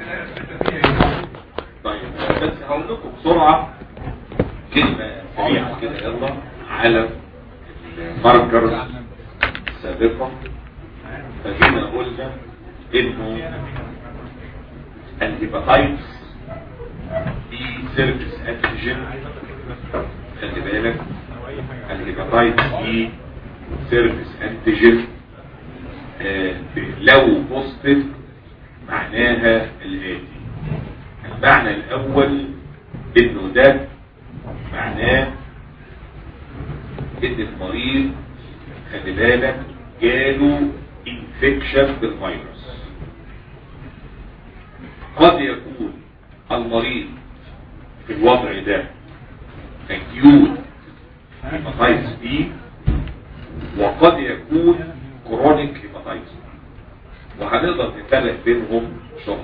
طيب بس هقول لكم بسرعة كلمة سريعة كده يلا على الماركر السابقة فجينا قلنا انه الهيباتايتس دي سيرفيس انتيجين خلي بالك الهيباتايتس دي سيرفيس انتيجين آه، لو بوستيف معناها الاتي المعنى الاول انه ده معناه ان المريض خلي بالك جاله انفكشن بالفيروس قد يكون المريض في الوضع ده اكيوت هيباتايتس بي وقد يكون كرونيك هيباتايتس وهنقدر نفرق بينهم شهر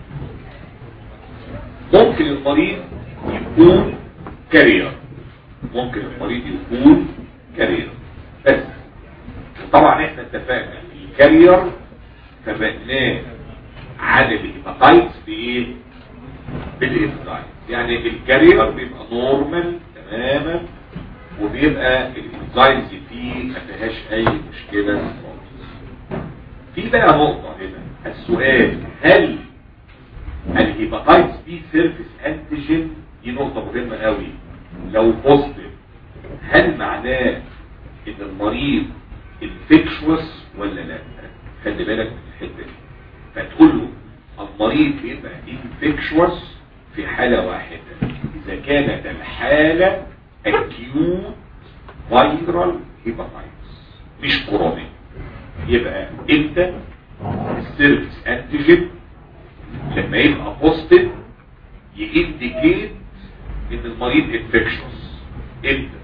ممكن المريض يكون كارير ممكن المريض يكون كارير بس طبعا احنا اتفقنا الكارير فبقناه عن الهيباتايتس بايه بالهيباتايتس يعني الكارير بيبقى نورمال تماما وبيبقى الانزايمز فيه ما فيهاش اي مشكله خالص في بقى نقطه هنا السؤال هل الهيباتايتس بي سيرفيس انتيجين دي نقطه مهمه قوي لو بوزيتيف هل معناه ان المريض انفكشوس ولا لا خلي بالك من الحته دي فتقول له المريض بيبقى انفكشوس في حاله واحده اذا كانت الحاله اكيوت فايرال هيباتايتس مش كورونيك يبقى انت السيرفيس انتيجين لما يبقى بوزيتيف يindicate ان المريض انفكشوس امتى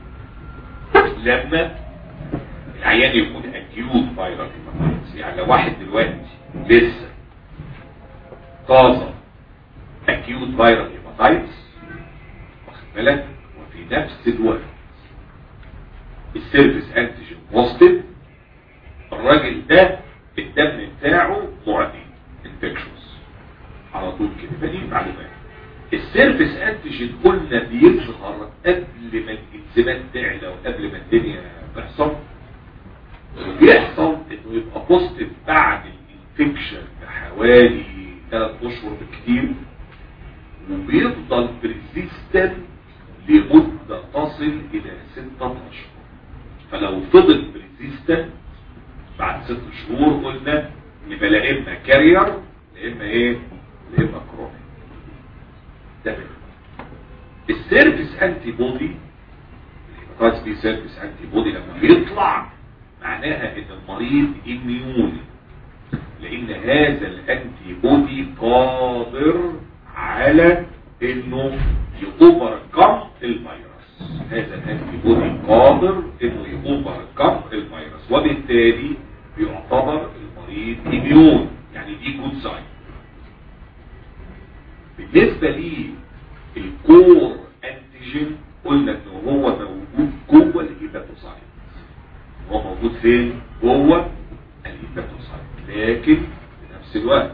لما العيان يكون اكيوت فايرال هيباتايتس يعني لو واحد دلوقتي لسه طازه اكيوت فايرال هيباتايتس واخد بالك وفي نفس الوقت السيرفيس انتيجين بوزيتيف الراجل ده الدم بتاعه معدي انفكشوس على طول كده فدي معلومات السيرفيس انتيجين قلنا بيظهر قبل ما الانزيمات تعلى وقبل ما الدنيا تحصل بيحصل انه يبقى بوزيتيف بعد الانفكشن بحوالي 3 اشهر بالكتير وبيفضل بريزيستنت لمدة تصل الى 6 اشهر فلو فضل بريزيستنت بعد 6 شهور قلنا يبقى لا اما كارير لا اما ايه لا اما كرونيك ده منه السيرفيس انتي بودي الهيباتايتس بي سيرفيس انتي بودي لما بيطلع معناها ان المريض اميون لان هذا الانتي بودي قادر على انه يوفركم الفيروس هذا الانتي بودي قادر انه يوفركم الفيروس وبالتالي بيعتبر المريض اميون يعني دي جود ساين بالنسبة لي الكور انتيجين قلنا ان هو موجود جوه الهيباتوسايت هو موجود فين جوه الهيباتوسايت لكن في نفس الوقت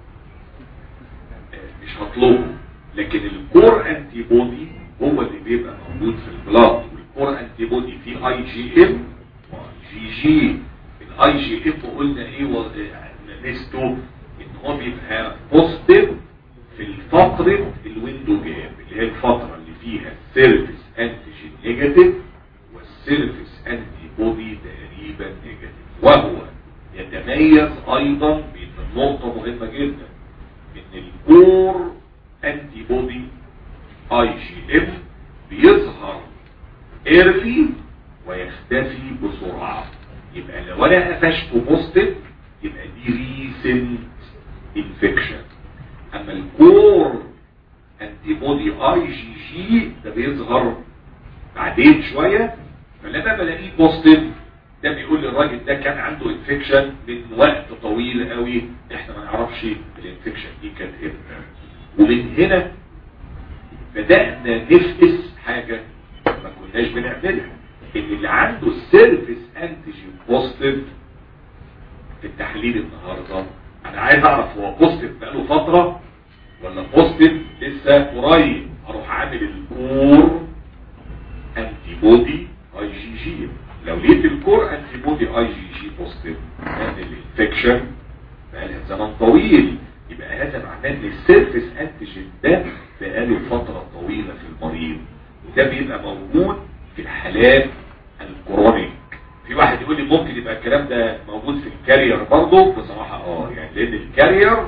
آه، مش هطلبه لكن الكور انتي بودي هو اللي بيبقى موجود في البلاد والكور انتي بودي فيه اي جي ام واي جي جي الاي جي ام قلنا ايه و- آه، ميزته ان هو بيبقى بوزيتيف في الفترة الويندو جاب اللي هي الفترة اللي فيها السيرفيس انتيجين نيجاتيف والسيرفيس انتي بودي تقريبا نيجاتيف وهو يتميز ايضا بان النقطة مهمة جدا ان الكور انتي بودي اي جي ام بيظهر ايرلي ويختفي بسرعة يبقى لو انا قفشته بوزيتيف يبقى دي ريسنت انفكشن اما الكور انتي بودي اي جي جي ده بيظهر بعدين شوية فلما بلاقيه بوزيتيف ده بيقول لي الراجل ده كان عنده انفكشن من وقت طويل قوي احنا ما نعرفش الانفكشن دي كانت امتى ومن هنا بدأنا نفقس حاجة ما كناش بنعملها ان اللي عنده السيرفيس انتيجين بوزيتيف في التحليل النهاردة انا عايز اعرف هو بوزيتيف بقاله فتره ولا بوزيتيف لسه قريب اروح عامل الكور انتي بودي اي جي جي لو لقيت الكور انتي بودي اي جي جي بوزيتيف يعني الانفكشن بقالها زمن طويل يبقى هذا معناه ان السيرفيس انتيجين ده بقاله فتره طويله في المريض وده بيبقى موجود في الحالات الكرونيك في واحد يقول لي ممكن يبقى الكلام ده موجود في الكارير برضه بصراحه اه يعني لان الكارير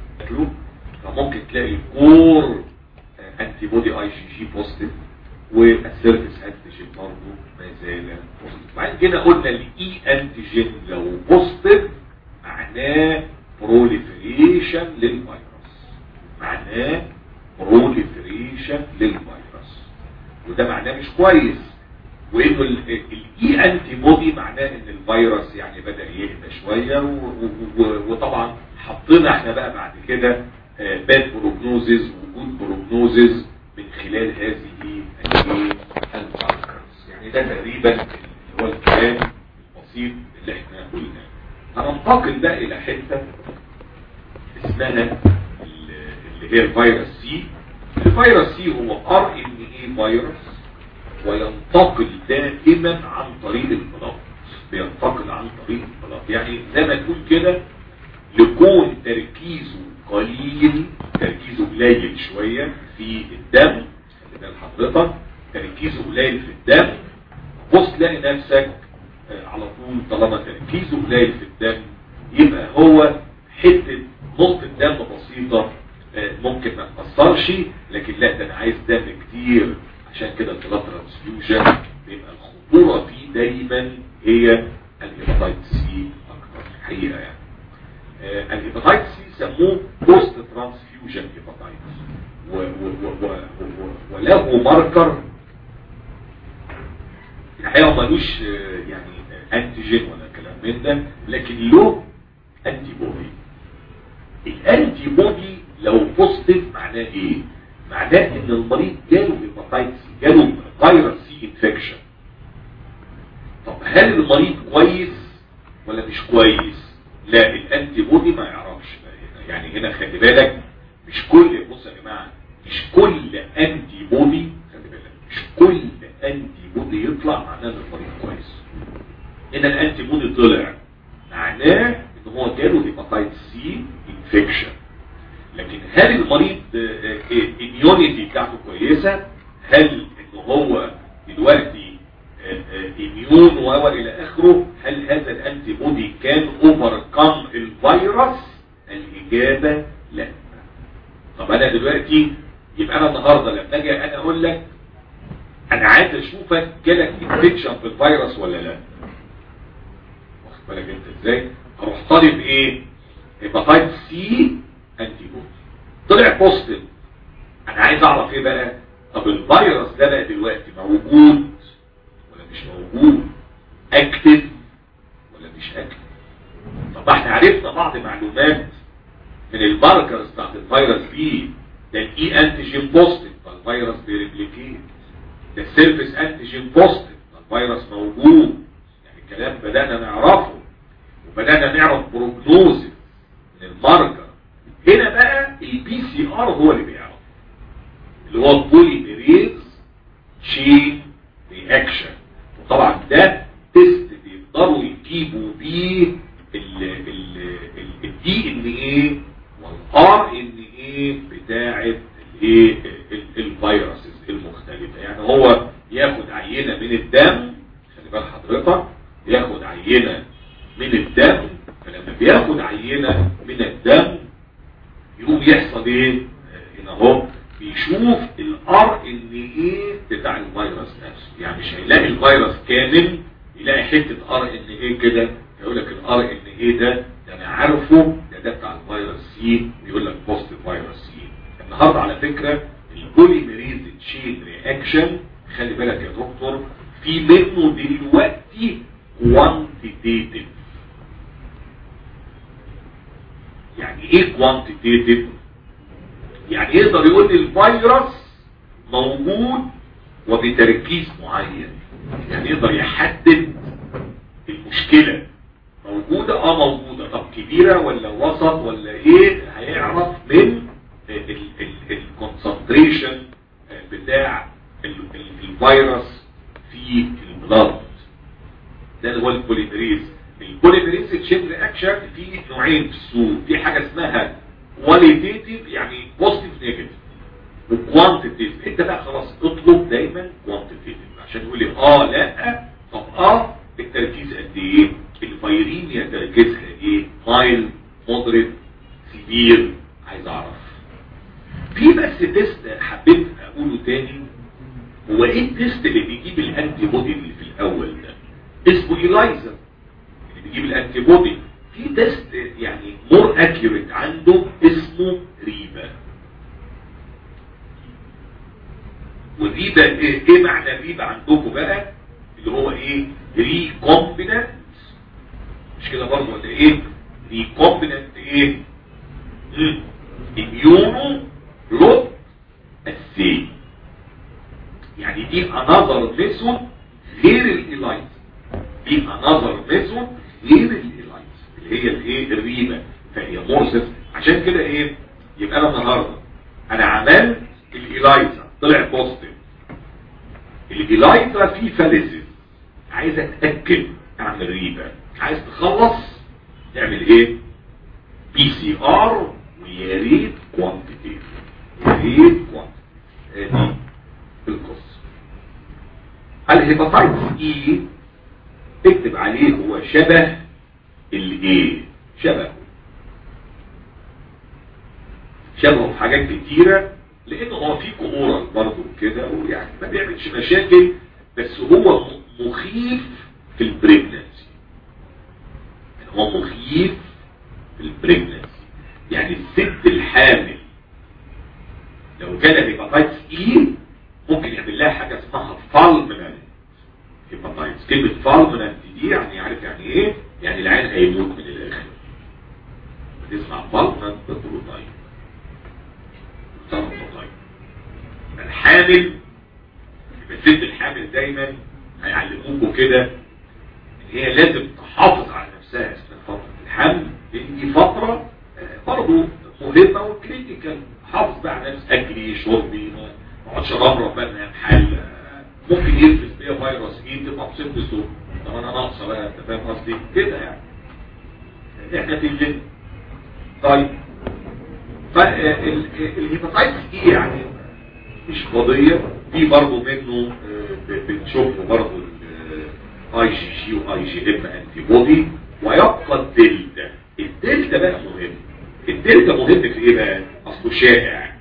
فممكن تلاقي كور انتي بودي اي جي جي بوزيتيف والسيرفيس انتيجين برضه ما زال بوزيتيف بعدين كده قلنا الاي انتيجين لو بوزيتيف معناه بروليفريشن للفيروس معناه بروليفريشن للفيروس وده معناه مش كويس وانه الاي انتي بودي معناه ان الفيروس يعني بدا يهدى شويه وطبعا حطينا احنا بقى بعد كده باد بروجنوزز وجود بروجنوزز من خلال هذه الماركرز يعني ده تقريبا اللي هو الكلام البسيط اللي احنا قلناه هننتقل بقى الى حته اسمها اللي هي الفيروس سي الفيروس سي هو ار ان اي فيروس وينتقل دائما عن طريق البلاط بينتقل عن طريق البلاط يعني زي ما تقول كده يكون تركيزه قليل تركيزه قليل شوية في الدم خلي بال حضرتك تركيزه قليل في الدم بص تلاقي نفسك على طول طالما تركيزه قليل في الدم يبقى هو حتة نقطة دم بسيطة ممكن ما تأثرش لكن لا ده انا عايز دم كتير عشان كده البلاد ترانسفيوجن بيبقى الخطورة فيه دايما هي الهيباتايت سي اكتر حقيقة يعني آه الهيباتايت سي سموه بوست ترانسفيوجن هيباتايتس وله ماركر الحقيقة ملوش يعني انتيجين ولا كلام من ده لكن له انتي بودي الانتي بودي لو بوزيتيف معناه ايه معناه ان المريض جاله هيباتايتس جاله فيروس سي انفكشن طب هل المريض كويس ولا مش كويس لا الانتي بودي ما يعرفش هنا يعني هنا خلي بالك مش كل بص يا جماعه مش كل انتي بودي خلي بالك مش كل انتي بودي يطلع معناه ان المريض كويس هنا الانتي بودي طلع معناه ان هو جاله هيباتايتس سي انفكشن لكن هل المريض الاميونيتي بتاعته كويسة هل ان هو دلوقتي اميون و الى اخره هل هذا الانتي بودي كان اوفركم الفيروس الاجابة لا طب انا دلوقتي يبقى انا النهاردة لما اجي انا اقول لك انا عايز اشوفك جالك انفكشن في الفيروس ولا لا واخد بالك انت ازاي اروح طالب ايه هيباتايت سي انتي بودي طلع بوزيتيف انا عايز اعرف ايه بقى طب الفيروس ده بقى دلوقتي موجود ولا مش موجود اكتف ولا مش اكتف طب احنا عرفنا بعض معلومات من الماركرز بتاعت الفيروس بي ده الاي انتيجين بوزيتيف فالفيروس بيريبليكيت ده السيرفيس انتيجين بوزيتيف فالفيروس موجود يعني الكلام بدأنا نعرفه وبدأنا نعرف بروجنوزز من الماركر هنا بقى البي سي ار هو اللي بيعرف اللي هو البوليميريز تشين رياكشن وطبعا ده تيست بيقدروا يجيبوا بيه الدي ان ايه والار ان ايه بتاعه الايه الفيروسز المختلفه يعني هو ياخد عينه من الدم خلي بال حضرتك ياخد عينه من الدم فلما بياخد عينه من الدم يقوم يحصل ايه هنا اهو بيشوف الار ان ايه بتاع الفيروس نفسه يعني مش هيلاقي الفيروس كامل يلاقي حته ار ان ايه كده يقول لك الار ان ايه ده ده انا عارفه ده ده بتاع الفيروس سي بيقول لك بوست فيروس سي النهارده على فكره البوليميريز تشين رياكشن خلي بالك يا دكتور في منه دلوقتي كوانتيتيف يعني ايه كوانتيتيف يعني يقدر يقول لي الفيروس موجود وبتركيز معين يعني يقدر يحدد المشكلة موجودة اه موجودة طب كبيرة ولا وسط ولا ايه هيعرف من الكونسنتريشن بتاع ال- ال- الفيروس في البلاد ده اللي هو البوليميريز البوليميريز تشين رياكشن في نوعين في السوق في حاجه اسمها كواليتيتيف يعني بوزيتيف نيجاتيف وكوانتيتيف انت بقى خلاص اطلب دايما كوانتيتيف عشان يقول لي اه لا طب اه التركيز قد ايه الفيرينيا تركيزها ايه مايل مودريت سيفير عايز اعرف في بس تيست حبيت اقوله تاني هو ايه التيست اللي بيجيب الانتي بودي اللي في الاول ده اسمه ايلايزا اللي بيجيب الانتي بودي في تيست يعني مور اكيوريت عنده اسمه ريبا والريبا ايه, إيه معنى الريبا عندكم بقى اللي هو ايه ريكومبيننت مش كده برضه ولا ايه ريكومبيننت ايه اميونو لوت السي يعني دي انذر ميثود غير الايلايز دي انذر ميثود غير الايلايز اللي هي الايه الريبه فهي مورسس عشان كده ايه يبقى انا النهارده انا عملت الايلايزا طلع بوزيتيف الايلايزا فيه فاليسيس عايز اتاكد اعمل ريبه عايز تخلص تعمل ايه بي سي ار ويا ريت كوانتيتيف يا ريت كوانتيتيف ادي القصه الهيباتايتس اي اكتب عليه هو شبه الايه شبه شبهه في حاجات كتيرة لانه هو في كورال برضه كده ويعني ما بيعملش مشاكل بس هو مخيف في البريجنسي يعني هو مخيف في البريجنسي يعني الست الحامل لو جالها هيباتايتس اي ممكن يعمل لها حاجه اسمها فالمنانت هيباتايتس كلمه فالمنانت دي يعني عارف يعني ايه يعني العين هيموت من الاخر بتسمع فالمنانت بتقول طيب طيب طيب الحامل يبقى الست الحامل دايما هيعلموكوا كده ان هي لازم تحافظ على نفسها اثناء فتره الحمل لان دي فتره برضه مهمه وكريتيكال حافظ بقى على نفسك اكلي شربي ما اقعدش ارمرم بقى انها محل ممكن يلبس بيها فيروس ايه تبقى مصيبته سوء طب انا ناقصه بقى انت فاهم قصدي كده يعني احنا في الجن طيب فالهيباتايتس ايه يعني مش قضيه في برضه منه بنشوفه برضه اي جي جي واي جي ام انتي بودي ويبقى الدلتا الدلتا بقى مهم الدلتا مهم في ايه بقى اصله شائع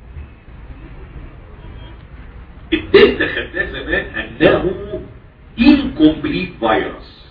الدلتا خدناه زمان انه incomplete فيروس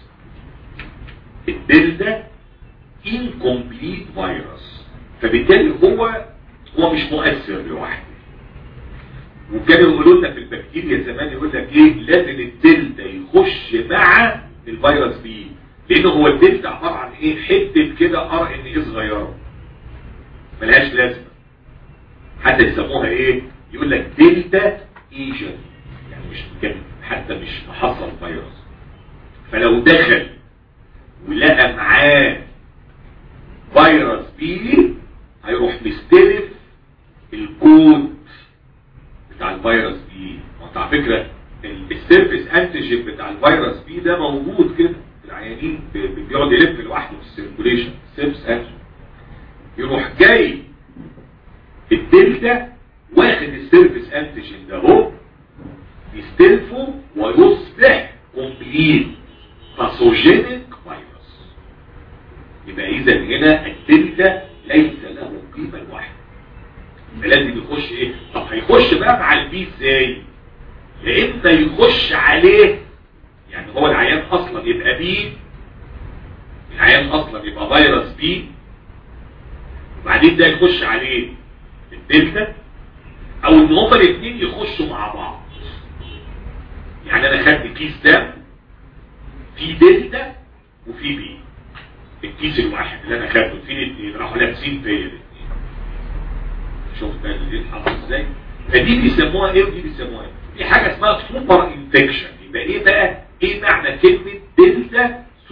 الدلتا incomplete فيروس فبالتالي هو هو مش مؤثر لوحده وكانوا يقولوا لنا في البكتيريا زمان يقول لك ايه لازم الدلتا يخش مع الفيروس بيه لانه هو الدلتا عباره عن ايه حته كده ار ان ايه صغيره ملهاش لازمه حتى يسموها ايه يقول لك دلتا ايجن يعني مش كان حتى مش محصل فيروس فلو دخل ولقى معاه فيروس بي هيروح مستلف الكود بتاع الفيروس بي وانت على فكره السيرفيس انتيجين بتاع الفيروس بي ده موجود كده في العيانين بيقعد يلف لوحده في السيركوليشن السيرفيس انتيجين يروح جاي الدلتا واخد السيرفيس انتيجين ده اهو يستلفه ويصبح كومبليت باثوجينيك فيروس يبقى اذا هنا الدلتا ليس له قيمه لوحده لازم يخش ايه طب هيخش بقى مع البي ازاي يا اما يخش عليه يعني هو العيان اصلا يبقى بي العيان اصلا يبقى فيروس بي وبعدين ده يخش عليه الدلتا او ان هما الاثنين يخشوا مع بعض يعني انا خدت كيس دم في دلتا وفي بي الكيس الواحد اللي انا خدته في الاثنين راحوا لابسين فيا الاثنين شوف ده اللي حصل ازاي فدي بيسموها ايه ودي بيسموها ايه في حاجه اسمها سوبر انفكشن يبقى ايه بقى ايه معنى كلمه دلتا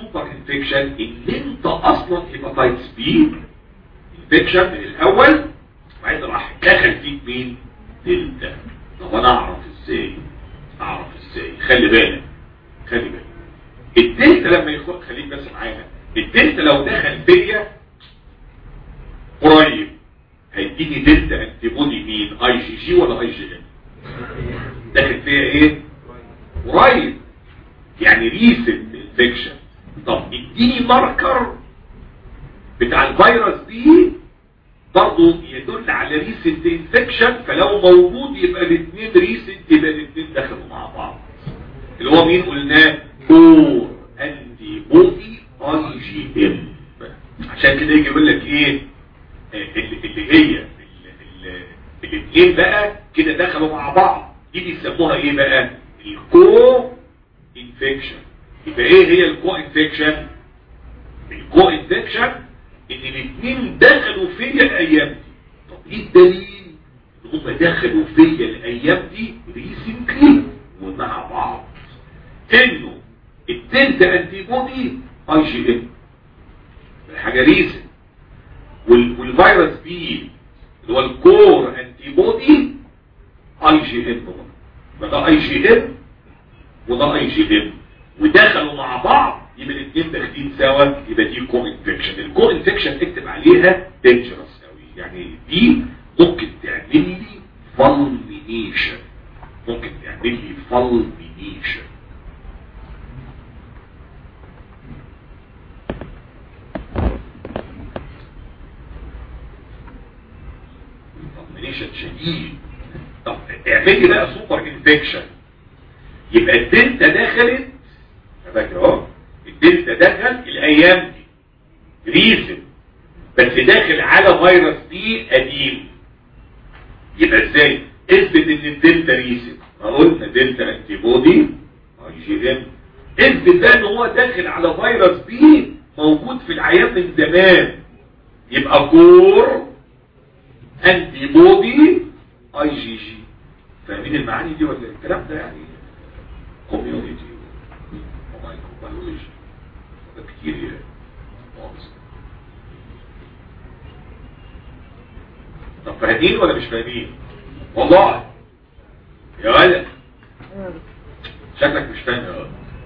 السوبر انفكشن ان انت اصلا هيباتايتس بي انفكشن من الاول وبعدين راح دخل فيك مين دلتا طب انا اعرف ازاي اعرف ازاي خلي بالك خلي بالك الدلتا لما يخرج خليك بس معانا الدلتا لو دخل فيا قريب هيديني دلتا انتي بودي مين اي جي جي ولا اي جي ام داخل فيها ايه قريب يعني ريسنت انفكشن طب اديني ماركر بتاع الفيروس دي برضه يدل على ريسنت انفكشن فلو موجود يبقى الاثنين ريسنت يبقى الاثنين دخلوا مع بعض اللي هو مين قلناه كور انتي بودي اي جي ام عشان كده يجي يقول لك ايه اللي, اللي هي الاثنين بقى كده دخلوا مع بعض دي بيسموها ايه بقى الكو انفكشن يبقى ايه هي الكو انفكشن الكو انفكشن ان الاثنين دخلوا فيا الايام دي طب ايه الدليل ان هم دخلوا فيا الايام دي ريسنتلي ومع بعض انه الدلتا انتي بودي اي جي ام حاجه ريسنت والفيروس بي اللي هو الكور انتي بودي اي جي ام فده اي جي ام وده اي جي ام ودخلوا مع بعض يبقى الاثنين داخلين سوا يبقى دي كو انفكشن الكو انفكشن اكتب عليها دينجرس قوي يعني دي ممكن تعمل لي فالمينيشن ممكن تعمل لي فالمينيشن فالمينيشن شديد طب اعمل لي بقى سوبر انفكشن يبقى الدلتا دخلت فاكر اهو الدلتا دخل الايام دي ريسن بس داخل على فيروس بي قديم يبقى ازاي اثبت ان الدلتا ريسن ما قلنا دلتا انتي بودي اي جي ام اثبت بقى ان هو داخل على فيروس بي موجود في العيان من زمان يبقى كور انتي بودي اي جي جي فاهمين المعاني دي ولا الكلام ده يعني كوميونيتي ومايكروبيولوجي بكتيريا طب فاهمين ولا مش فاهمين والله يا ولد شكلك مش فاهم يا ولد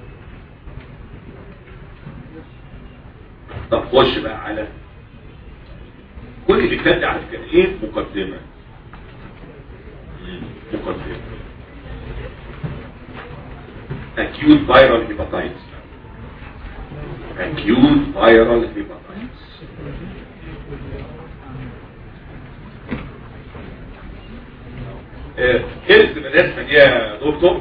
طب خش بقى على كل اللي كان ده عارف كان ايه مقدمه مقدمه acute viral hepatitis acute viral hepatitis ارسم الرسمه دي يا دكتور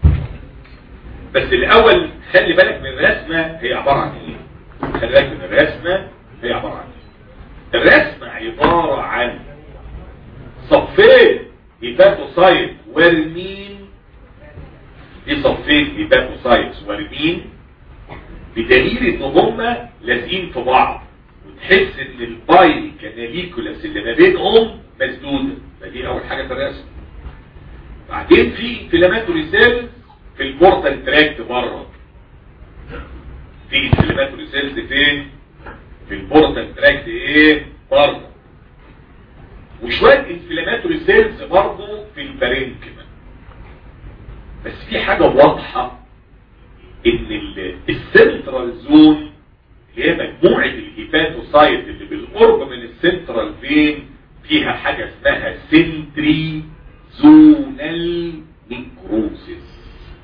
بس الاول خلي بالك من الرسمه هي عباره عن ايه خلي بالك من الرسمه هي عباره عن ايه الرسمه عباره عن صفين هيباتوسايت والمين دي صفين هيباتوسايتس والمين بدليل ان هما لازقين في بعض وتحس ان الباي كاناليكولاس اللي ما بينهم مسدوده فدي اول حاجه في الرسم بعدين في انفلاماتوري سيلز في البورتال تراكت بره في انفلاماتوري سيلز فين في البورتال تراكت ايه بره وشويه انفلاماتوري سيلز برضه في البارينكما بس في حاجه واضحه ان السنترال زون اللي هي مجموعه الهيباتوسايت اللي بالقرب من السنترال فين فيها حاجه اسمها سنتري زونال نيكروسيس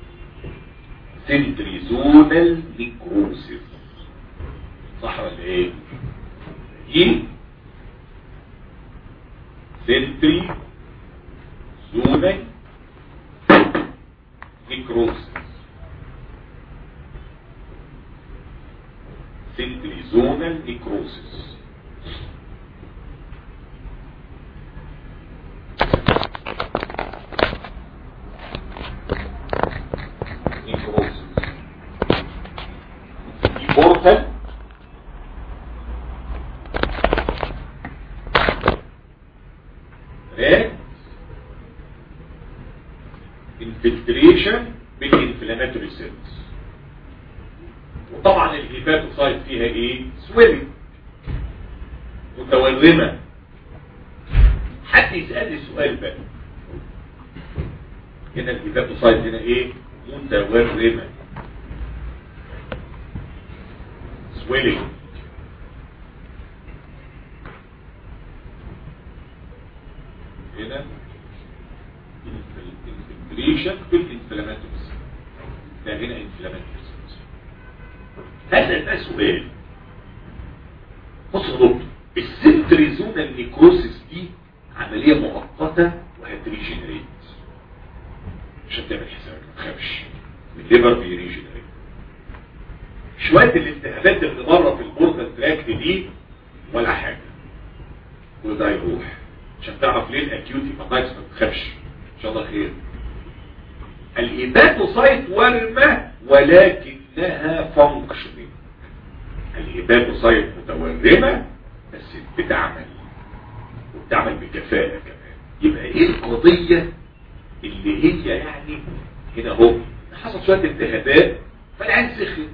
سنتري زونال نيكروسيس صح ولا ايه دي سنتري زونال نيكروسيس سنتري زونال نيكروسيس بورتال ريد انفلتريشن بالانفلاماتوري سيلز وطبعا الهيباتوسايت فيها ايه سويلنج متورمه حد يسالني سؤال بقى هنا الهيباتوسايت هنا ايه متورمه سويلنج هنا الانفلاميشن في الانفلاماتوس ده هنا انفلاماتوس هذا ده سؤال بص يا دكتور السنتريزونال نيكروسيس دي عمليه مؤقته وهتريجنريت عشان تعمل حسابك ما تخافش الليفر بيريجنريت شويه الالتهابات اللي بره في البورتال تراكت دي ولا حاجه كل ده يروح عشان تعرف ليه الاكيوت هيباتايتس ما تخافش ان شاء الله خير الهيباتوسايت ورمه ولكنها فانكشنينج الهيباتوسايت متورمه بس بتعمل وبتعمل بكفاءه كمان يبقى ايه القضيه اللي هي يعني هنا اهو حصل شويه التهابات فالعين سخن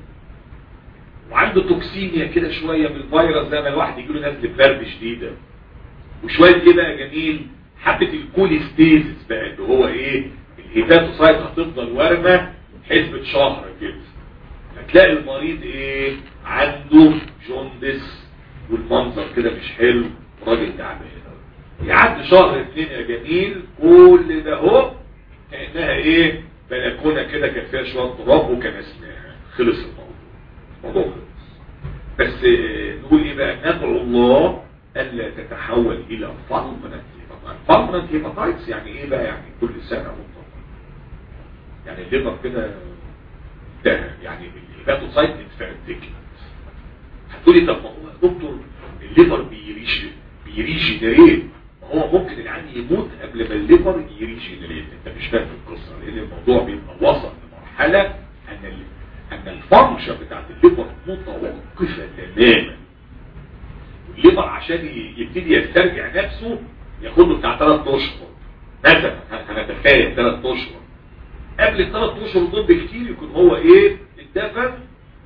وعنده توكسيميا كده شويه من الفيروس زي ما الواحد يجي له نزله برد شديده وشويه ايه بقى جميل حبه الكوليستيزس بقى اللي هو ايه الهيباتوسايت هتفضل ورمه حسبه شهر كده هتلاقي المريض ايه عنده جوندس والمنظر كده مش حلو راجل تعبان يعدي شهر اتنين يا جميل كل ده اهو كانها ايه بلكونه كده كان فيها شويه تراب وكنسناها خلص الموضوع الموضوع خلص بس نقول ايه بقى ندعو الله الا تتحول الى فالمنت فالمنت هيباتايتس يعني ايه بقى يعني كل سنه مطلقا يعني الليفر كده ده يعني الهيباتوسايت اتفرتكت هتقولي طب ما هو دكتور الليفر بيريش بيريجنريت ما هو ممكن العيان يموت قبل ما الليفر يريجنريت انت مش فاهم القصه لان الموضوع بيبقى وصل لمرحله ان ال... ان الفانكشن بتاعت الليفر متوقفه تماما الليفر عشان يبتدي يسترجع نفسه ياخد له بتاع ثلاث اشهر مثلا هنتخيل ثلاث اشهر قبل الثلاث اشهر دول بكتير يكون هو ايه اتدفن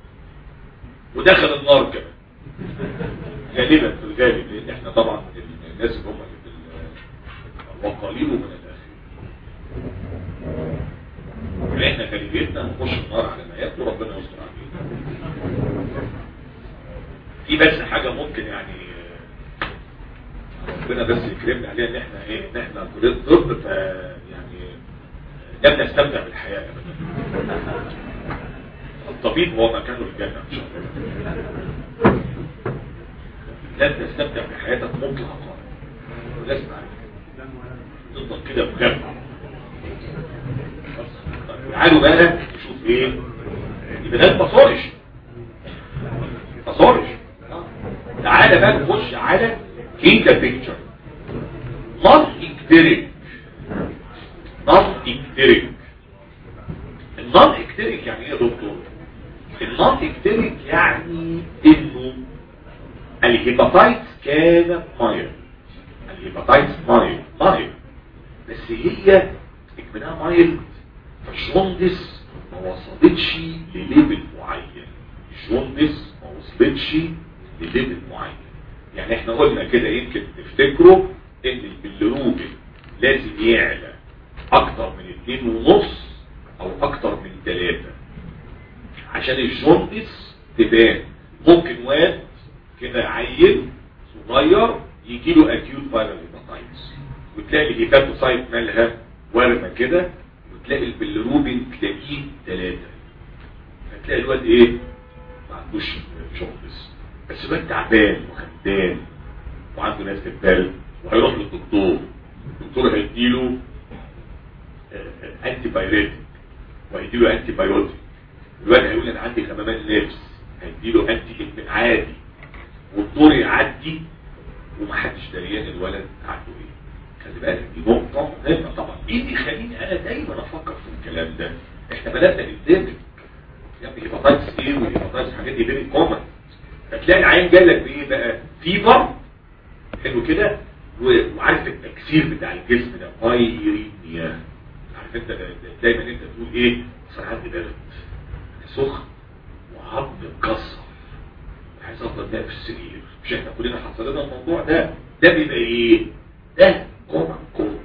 ودخل النار كمان غالبا في الغالب لان احنا طبعا الناس اللي هم في وقليل من الاخير احنا غالبيتنا هنخش النار على ما يبدو ربنا يستر علينا في بس حاجه ممكن يعني ربنا بس يكرمنا عليها ان احنا ايه ان احنا كليه طب ف يعني لم نستمتع بالحياه ابدا الطبيب هو مكانه الجنه ان شاء الله لن تستمتع بحياتك مطلقا لازم عليك تفضل كده بجد تعالوا بقى نشوف ايه يبقى ده باثولوجي باثولوجي تعالى بقى نخش على كيتا بيكتشر نون اكتريك نون اكتريك النون اكتريك يعني ايه يا دكتور النون اكتريك يعني انه الهيباتايتس كان مايل الهيباتايتس مايل مايل بس هي اكمنها مايل فالجوندس ما وصلتش لليفل معين الجوندس ما وصلتش لليفل معين يعني احنا قلنا كده يمكن تفتكروا ان البلروبين لازم يعلى اكتر من اتنين ونص او اكتر من تلاتة عشان الجوندس تبان ممكن واد كده عيل صغير يجي له اكيوت فايرال هيباتايتس وتلاقي الهيباتوسايت مالها ورمه كده وتلاقي البلروبين تلاقيه ثلاثة فتلاقي الواد ايه ما عندوش جوندس بس الواد تعبان وخدان وعنده ناس برد وهيروح للدكتور الدكتور هيديله انتي بايريتك وهيديله انتي بايوتيك الواد هيقول انا عندي خمامان نفس هيديله انتي عادي والدور يعدي ومحدش دريان الولد عنده ايه خلي بالك دي نقطة مهمة طبعا ايه اللي يخليني انا دايما افكر في الكلام ده احنا بدأنا نندمج يا ابني هيباتايتس ايه والهيباتايتس حاجات دي فيري كومن فتلاقي العين جالك بايه بقى فيفر حلو كده وعارف التكسير بتاع الجسم ده بايرينيا عارف انت دايما انت تقول ايه اصل عندي برد سخن عظم اتكسر عايز افضل ده في السرير مش احنا كلنا حصل لنا الموضوع ده ده بيبقى ايه ده كومن كود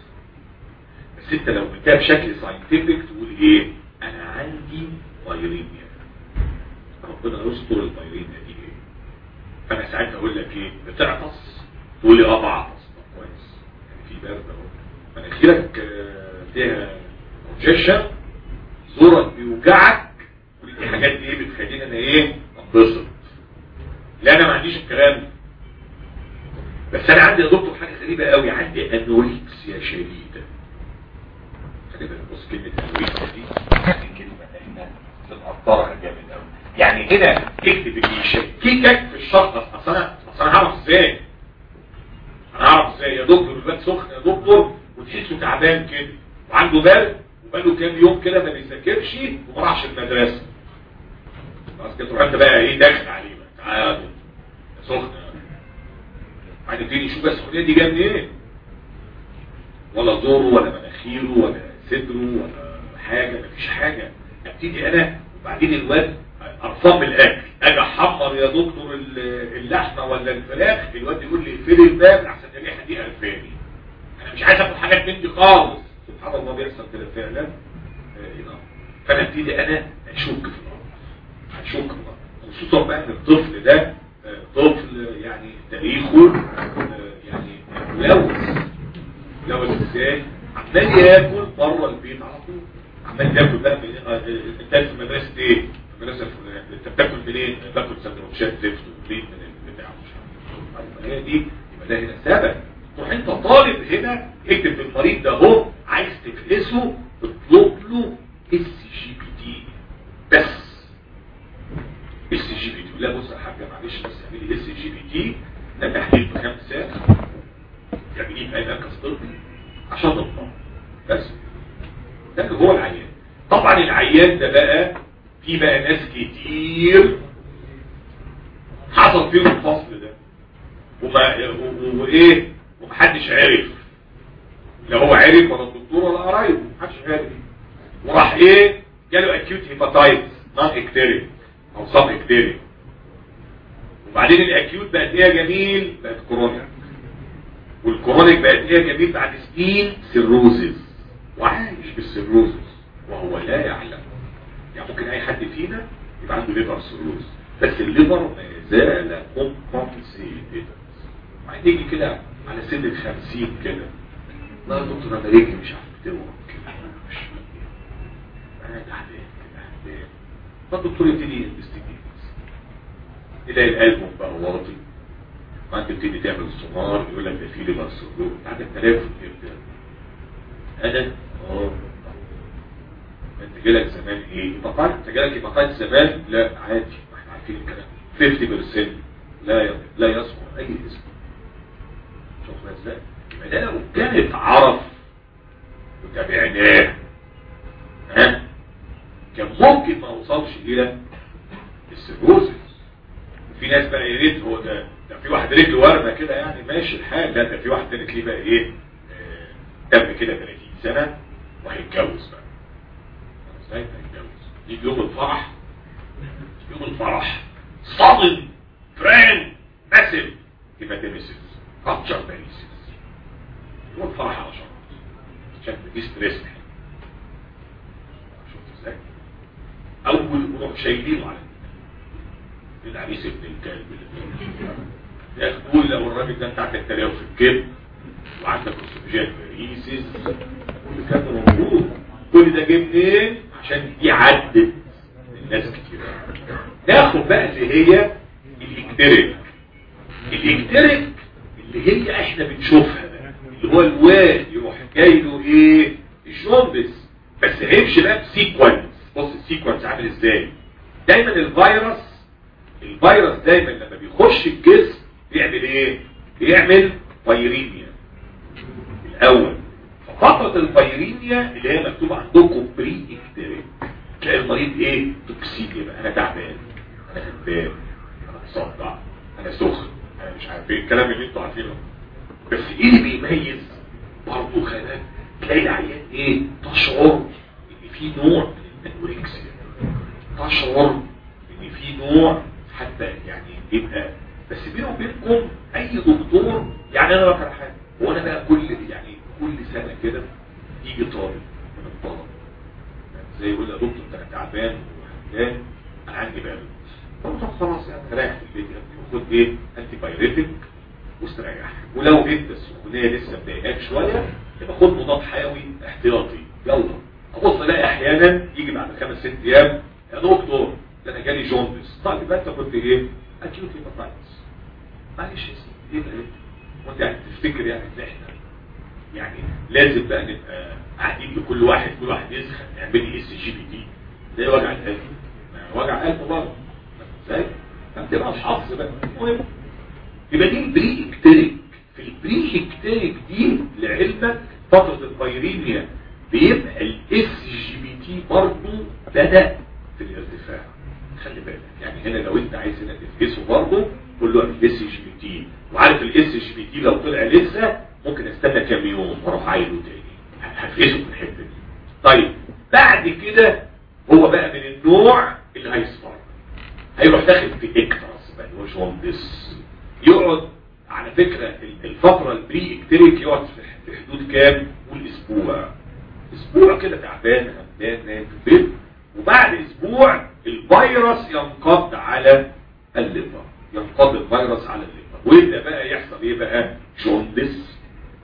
بس انت لو قلتها بشكل ساينتفك تقول ايه انا عندي فايرينيا ربنا يستر الفايرينيا دي ايه فانا ساعتها اقول لك ايه بتعطس تقول لي اه بعطس طب كويس يعني في برد اهو مناخيرك آه، فيها كونجيشن زورك بيوجعك كل دي حاجات ايه بتخليني انا ايه انبسط لا انا ما عنديش الكلام ده بس انا عندي يا دكتور حاجه غريبه قوي عندي انوركسيا شديده خلي بالك بص كلمه انوركسيا دي كلمه احنا بنقطرها جامد قوي يعني هنا اكتب اللي يشككك في الشخص اصل انا اصل انا هعرف ازاي انا هعرف ازاي يا دكتور الواد سخن يا دكتور وتحسه تعبان كده وعنده برد وبقاله كام يوم كده ما بيذاكرش وما راحش المدرسه خلاص كده تروح انت بقى ايه داخل عليه بقى تعالى يا دكتور يا سخن بعد تيجي شوف بس السخونيه دي جايه منين ولا زوره ولا مناخيره ولا صدره ولا حاجه مفيش حاجه ابتدي انا وبعدين الواد قرفان من الاكل اجي احمر يا دكتور ال- اللحمه ولا الفراخ الواد يقول لي اقفلي الباب احسن الريحه دي قرفاني انا مش عايز اخد حاجات من دي خالص سبحان الله بيحصل كده فعلا آه، هنا. فانا ابتدي انا اشك في الامر اشك في الامر خصوصا بقى ان الطفل ده آه، طفل يعني تاريخه آه، يعني ملوث ملوث ازاي عمال ياكل بره البيت على طول عمال ياكل بقى من آه، آه، انت في مدرسه ايه؟ في المدرسه الفلانيه انت بتاكل منين؟ باكل سندوتشات زفت وبيض من البتاع مش عارف طيب ما هي دي يبقى ده هنا سبب تروح انت طالب هنا اكتب في المريض ده اهو عايز تفلسه اطلب له اس جي بي تي بس اس جي بي تي لا بص يا حاجه معلش بس اعملي اس جي بي تي ده تحليل بخمس ساعات تعمليه في اي مركز طبي عشان تطمن بس ده اللي هو العيان طبعا العيان ده بقى في بقى ناس كتير حصل فيهم الفصل ده وما و- و- وايه ومحدش عرف لا هو عرف ولا الدكتور ولا قرايبه محدش عرف وراح ايه جاله اكيوت هيباتايتس نون اكتيريك او سب اكتيريك وبعدين الاكيوت بقت ايه يا جميل بقت كرونيك والكرونيك بقت ايه يا جميل بعد سنين سيروزز وعايش بالسيروزز وهو لا يعلم يعني ممكن اي حد فينا يبقى عنده ليفر سيروز بس الليفر ما زال كومبنسيتد وبعدين يجي كده على سن ال 50 كده لا يا دكتور انا رجلي مش عارف تورم كده مش انا تعبان كده تعبان فالدكتور يبتدي ينفستيجيت تلاقي القلب بقى واطي وانت تبتدي تعمل سونار يقول لك ده في ليفر سيروز عندك تلافت كده انا اه انت جالك زمان ايه بطلت انت جالك بطلت زمان لا عادي احنا عارفين الكلام 50% لا ي- لا يذكر اي اسم شوف بقى ازاي يبقى ده لو كانت عرف وتابعناه ها كان ممكن ما اوصلش الى السيروزس في ناس بقى يا ريت هو ده ده في واحد رجله ورمه كده يعني ماشي الحال لا ده في واحد تاني تلاقيه بقى ايه آه، تم كده 30 سنه وهيتجوز بقى ازاي هيتجوز يجي يوم الفرح يوم الفرح صادم فران ماسف هيباتيميسيس رابتشر باريسيس يوم الفرح على شرط عشان دي ستريس شفت ازاي اول نروح شايلينه على العريس ابن الكلب اللي يقول لو الراجل ده انت عندك تلاوه في الكبد وعندك اسوفيجيال باريسيس كل كان موجود كل ده جه منين عشان يعدد الناس كتير ناخد بقى اللي هي الاكتريك الاكتريك اللي هي احنا بنشوفها بقى اللي هو الواد يروح جاي له ايه الجوندس بس هيمشي بقى بسيكونس بص السيكونس عامل ازاي دايما الفيروس الفيروس دايما لما بيخش الجسم بيعمل ايه بيعمل فيرينيا الاول ففترة الفيرينيا اللي هي مكتوبة عندكم بري اكتريك تلاقي المريض ايه توكسيك بقى انا تعبان انا هبان انا مصدع انا سخن انا مش عارف ايه الكلام اللي انتوا عارفينه بس ايه اللي بيميز برضه خلاك تلاقي العيان ايه تشعر ان في نوع من الانوركسيا تشعر ان في نوع حتى يعني يبقى بس بيني وبينكم اي دكتور يعني انا بكره حاجه وانا بقى كل يعني كل سنه كده يجي طالب من الطلبه زي يقول يا دكتور انت تعبان وحمدان انا عندي بالغ طب خلاص يعني رايح في البيت يعني خد ايه انتي بايريتك واستريح ولو انت السخونيه لسه مضايقاك شويه يبقى خد مضاد حيوي احتياطي يلا ابص الاقي احيانا يجي بعد خمس ست ايام يا دكتور ده انا جالي جوندس طيب يبقى انت كنت ايه اكيوت هيباتايتس معلش يا سيدي ايه ده ايه وانت يعني تفتكر يعني ان احنا يعني لازم بقى نبقى قاعدين لكل واحد كل واحد يسخن يعمل لي اس جي بي تي زي وجع القلب وجع قلب برضه ازاي فبتبقى الحظ بقى المهم يبقى دي البري اكتريك في البري اكتريك دي لعلمك فترة البايرينيا بيبقى الاس جي بي تي برضه بدأ في الارتفاع خلي بالك يعني هنا لو انت عايز هنا تفكسه برضه قول له الاس جي بي تي وعارف الاس جي بي تي لو طلع لسه ممكن استنى كام يوم واروح عايله تاني هفكسه في الحته دي طيب بعد كده هو بقى من النوع اللي هيصفر هيروح داخل في اكترس بقى اللي هو جوندس يقعد على فكرة الفترة البري اكتريك يقعد في حدود كام قول اسبوع اسبوع كده تعبان همدان نايم في البيت وبعد اسبوع الفيروس ينقض على الليفر ينقض الفيروس على الليفر ويبدا بقى يحصل ايه بقى جوندس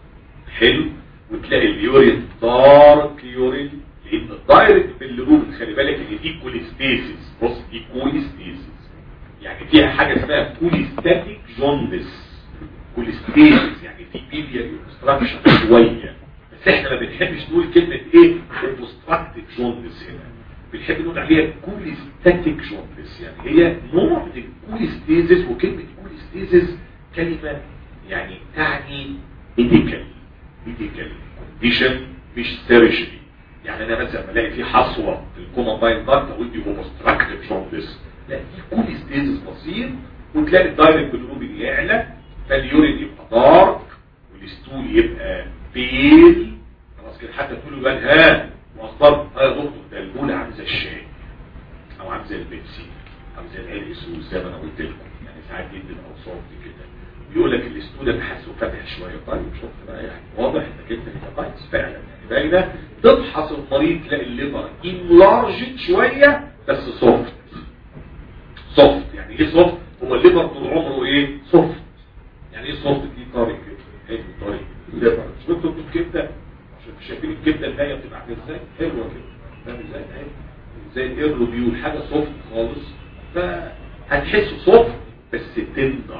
حلو وتلاقي اليورين دارك يورين لان الدايركت بالليروبين خلي بالك ان دي كوليستيسيس بص دي كوليستيسيس يعني فيها حاجه اسمها كوليستاتيك جوندس كوليستيسيس يعني في بيليا اوبستراكشن شويه بس احنا ما بنحبش نقول كلمه ايه اوبستراكتيف جوندس هنا بنحب نقول عليها كوليستاتيك جوندس يعني هي نوع من الكوليستيزيس وكلمه كوليستيزيس كلمه يعني تعني ميديكال ميديكال كونديشن مش سيرجري يعني انا مثلا بلاقي في حصوه في الكومباين دارت اقول دي اوبستراكتيف جوندس لا دي كوليستيزيس بسيط وتلاقي الدايركت بالروبين يعلى فاليورين يبقى دارك والستول يبقى بيل خلاص كده حتى تقول له ها واخبار ها يا دكتور ده البول عامل زي الشاي او عامل زي البيبسي او زي العرق سوس زي ما انا قلت لكم يعني ساعات يدي الاوصاف دي كده بيقول لك الستول ده حاسه فاتح شويه طيب شفت بقى يعني واضح انك انت هيباتايتس فعلا يعني باينه تفحص المريض تلاقي الليفر انلارجت شويه بس سوفت سوفت يعني ايه سوفت هو الليفر طول عمره ايه سوفت يعني ايه سوفت دي طري كده حلو طري الليفر مش انتوا الكبده عشان شايفين الكبده النهايه بتبقى عامله ازاي حلوه كده فاهم ازاي اهي زي الايرلو بيقول حاجه سوفت خالص فهتحس سوفت بس تندر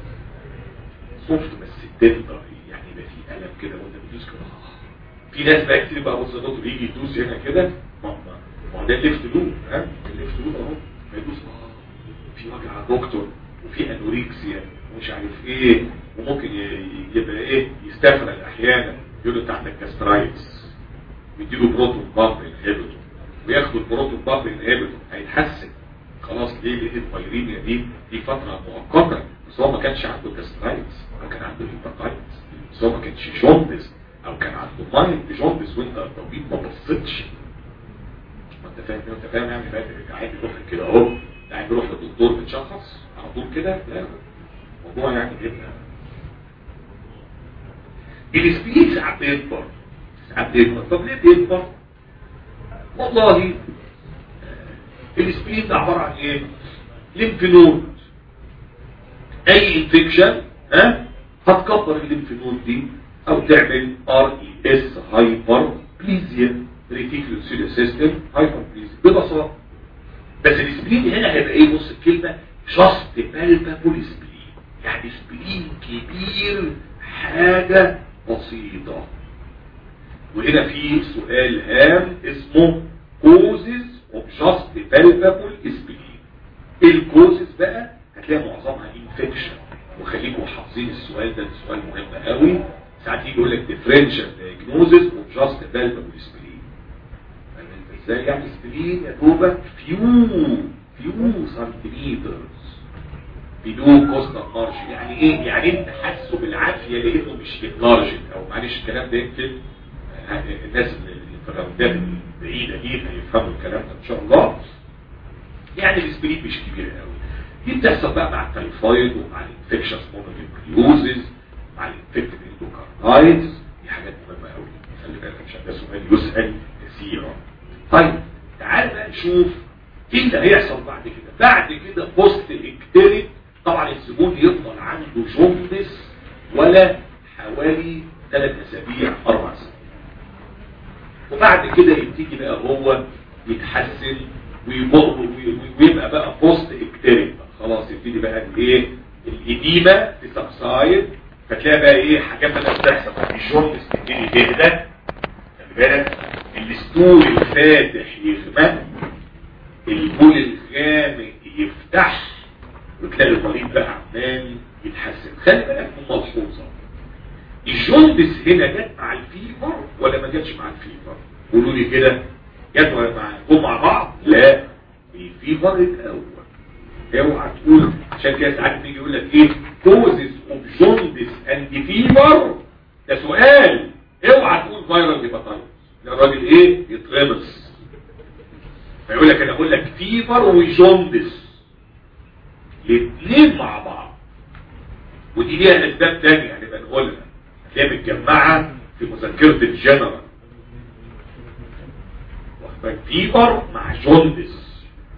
سوفت بس تندر يعني يبقى في الم كده وانت بتدوس كده في ناس بقى كتير بقى بص يا دكتور يجي يدوس هنا كده ما هو ده الليفت لوب ها الليفت لوب اهو فيدوس في وجع دكتور وفي انوريكسيا ومش عارف ايه وممكن يبقى ايه يستفرغ احيانا يقول له انت عندك كاسترايتس يديله بروتون بامب انهبيتور وياخد البروتون بامب انهبيتور هيتحسن خلاص ليه لان الفيرينيا دي دي فتره مؤقته بس هو ما كانش عنده كاسترايتس هو كان عنده هيباتايتس بس هو ما كانش جوندس او كان عنده مايند جوندس وانت الطبيب ما بصيتش ما انت فاهم انت فاهم يعني فاهم عادي يروح كده اهو يعني بيروح للدكتور بتشخص على طول كده لا الموضوع يعني جدا السبيد ساعات بيكبر ساعات بيكبر طب ليه بيكبر والله السبيد ده عبارة عن ايه ليمف نود اي انفكشن ها هتكبر الليمف نود دي او تعمل ار اي اس هايبر بليزيا ريتيكولو سيستم هايبر بليزيا ببساطه بس السبلين هنا هيبقى ايه بص الكلمة جاست بالبابول سبلين يعني سبلين كبير حاجة بسيطة وهنا في سؤال هام اسمه causes of just palpable spleen الكوزز بقى هتلاقي معظمها انفكشن وخليكم حافظين السؤال ده سؤال مهم قوي ساعات يجي يقول لك differential diagnosis of just palpable spleen ازاي يعني سبلين يا دوبك فيو فيو سنتيمترز بدون كوستال مارج يعني ايه يعني انت حاسه بالعافيه لانه مش انلارجد او معلش الكلام ده يمكن الناس اللي في الراوندات البعيده دي هيفهموا الكلام ده ان شاء الله يعني السبريد مش كبير قوي دي بتحصل بقى مع التايفويد ومع الانفكشن مونوكليوزز مع الانفكتد اندوكاردايتس دي حاجات مهمه قوي خلي بالك عشان ده سؤال يسال كثيرا طيب تعال بقى نشوف ايه اللي هيحصل بعد كده بعد كده بوست اكتريك طبعا الزبون يفضل عنده جوندس ولا حوالي ثلاث اسابيع اربع اسابيع وبعد كده يبتدي بقى هو يتحسن ويبقى بقى بوست اكتريك خلاص يبتدي بقى الايه الاديمه تسبسايد فتلاقي بقى ايه حاجات بدات تحصل الجوندس تبتدي تهدى خلي بالك الستول الفاتح يغمق البول الغامق يفتح وتلاقي المريض بقى عمال يتحسن خلي بالك من ملحوظه الجوندس هنا جت مع الفيفر ولا ما جاتش مع الفيفر قولوا لي كده جت مع جم مع بعض لا الفيفر الاول اوعى تقول عشان كده ساعات بيجي يقول لك ايه كوزز اوف جوندس اند فيفر ده سؤال اوعى تقول فيرال هيباتايتس ده الراجل ايه يتغمس فيقول لك انا اقول لك فيفر وجوندس الاثنين مع بعض ودي ليها اسباب تانية يعني بنقولها هتلاقيها متجمعة في مذكرة الجنرال واخدك فيفر مع جوندس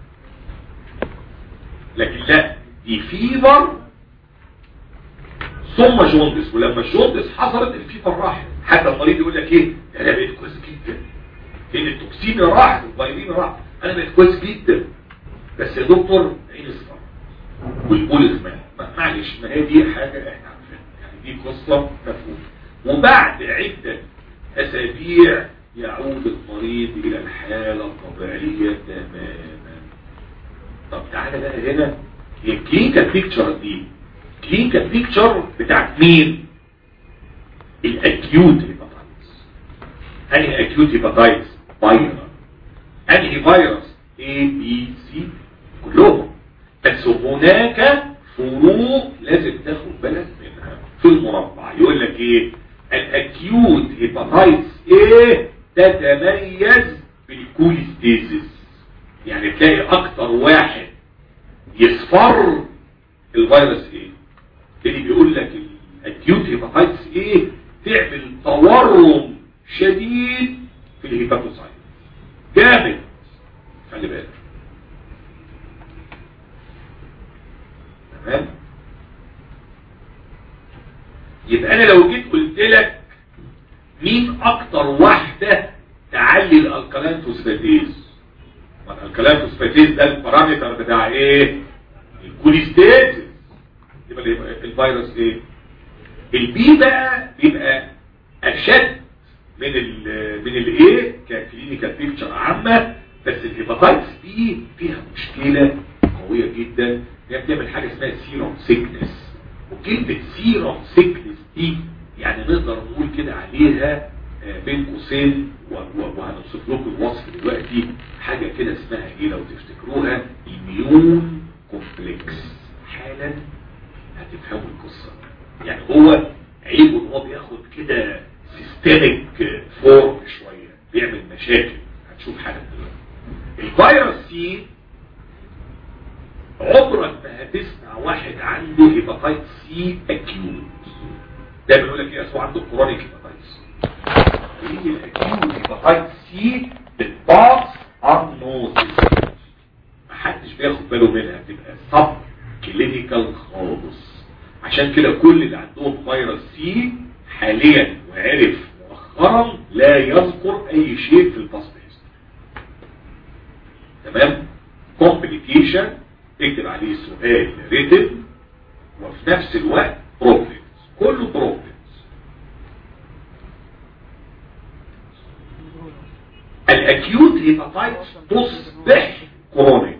لكن لا دي فيفر ثم جوندس ولما الجوندس حصلت الفيفر راحت حتى المريض يقول لك ايه انا بقيت كويس جدا لان التوكسين راح الفيتامين راح انا بقيت كويس جدا بس يا دكتور عين اصفر والبول اغماء معلش ما هي دي حاجه احنا عارفينها يعني دي قصه مفهومه وبعد عده اسابيع يعود المريض الى الحاله الطبيعيه تماما طب تعالى بقى هنا هي الكلينيكال بيكتشر دي الكلينيكال بيكتشر بتاعت مين الاكيوت هيباتايتس انهي اكيوت هيباتايتس فيروس انهي فيروس اي بي سي كلهم بس هناك فروق لازم تاخد بالك منها في المربع يقول لك ايه الاكيوت هيباتايتس ايه تتميز بالكوليستيزيس يعني تلاقي اكتر واحد يصفر الفيروس ايه اللي بيقول لك الاكيوت هيباتايتس ايه تعمل تورم شديد في الهيباتوسايت جامد خلي بالك تمام يبقى انا لو جيت قلت لك مين اكتر واحدة تعلي الالكالين فوسفاتيز ما الالكالين فوسفاتيز ده البارامتر بتاع ايه الكوليستيز يبقى الفيروس ايه البي بقى بيبقى اشد من ال من الايه ككلينيكال بيكتشر عامه بس الهيباتايتس بي فيها مشكله قويه جدا هي بتعمل حاجه اسمها سيروم سيكنس وكلمه سيروم سيكنس دي يعني نقدر نقول كده عليها بين قوسين وهنوصف لكم الوصف دلوقتي حاجه كده اسمها ايه لو تفتكروها الميون كومبلكس حالا هتفهموا القصه يعني هو عيبه ان هو بياخد كده سيستميك فورم شويه بيعمل مشاكل هتشوف حاجه دلوقتي الفيروس سي عمرك ما هتسمع واحد عنده هيباتايت سي اكيوت ده بيقول لك ايه اسمه عنده كرونيك هيباتايتس هي الاكيوت هيباتايت سي بتباص انوزيس محدش بياخد باله منها بتبقى سب كلينيكال خالص عشان كده كل اللي عندهم فيروس سي حاليا وعرف مؤخرا لا يذكر اي شيء في الباست تمام كومبليكيشن اكتب عليه سؤال ريتم وفي نفس الوقت بروبلمز كله بروبلمز الاكيوت هيباتايتس تصبح كرونيك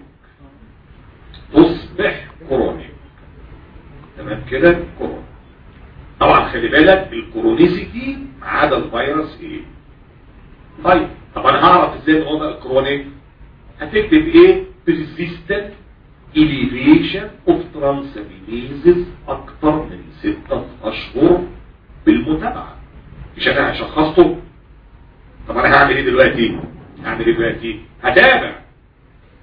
تصبح كرونيك تمام كده كورونا طبعا خلي بالك الكرونيسيتي ما عدا الفيروس ايه طيب طب انا هعرف ازاي ان هو بقى كرونيك هتكتب ايه persistent elevation of transaminases اكتر من ستة اشهر بالمتابعة مش انا هشخصته طب انا هعمل ايه دلوقتي هعمل ايه دلوقتي هتابع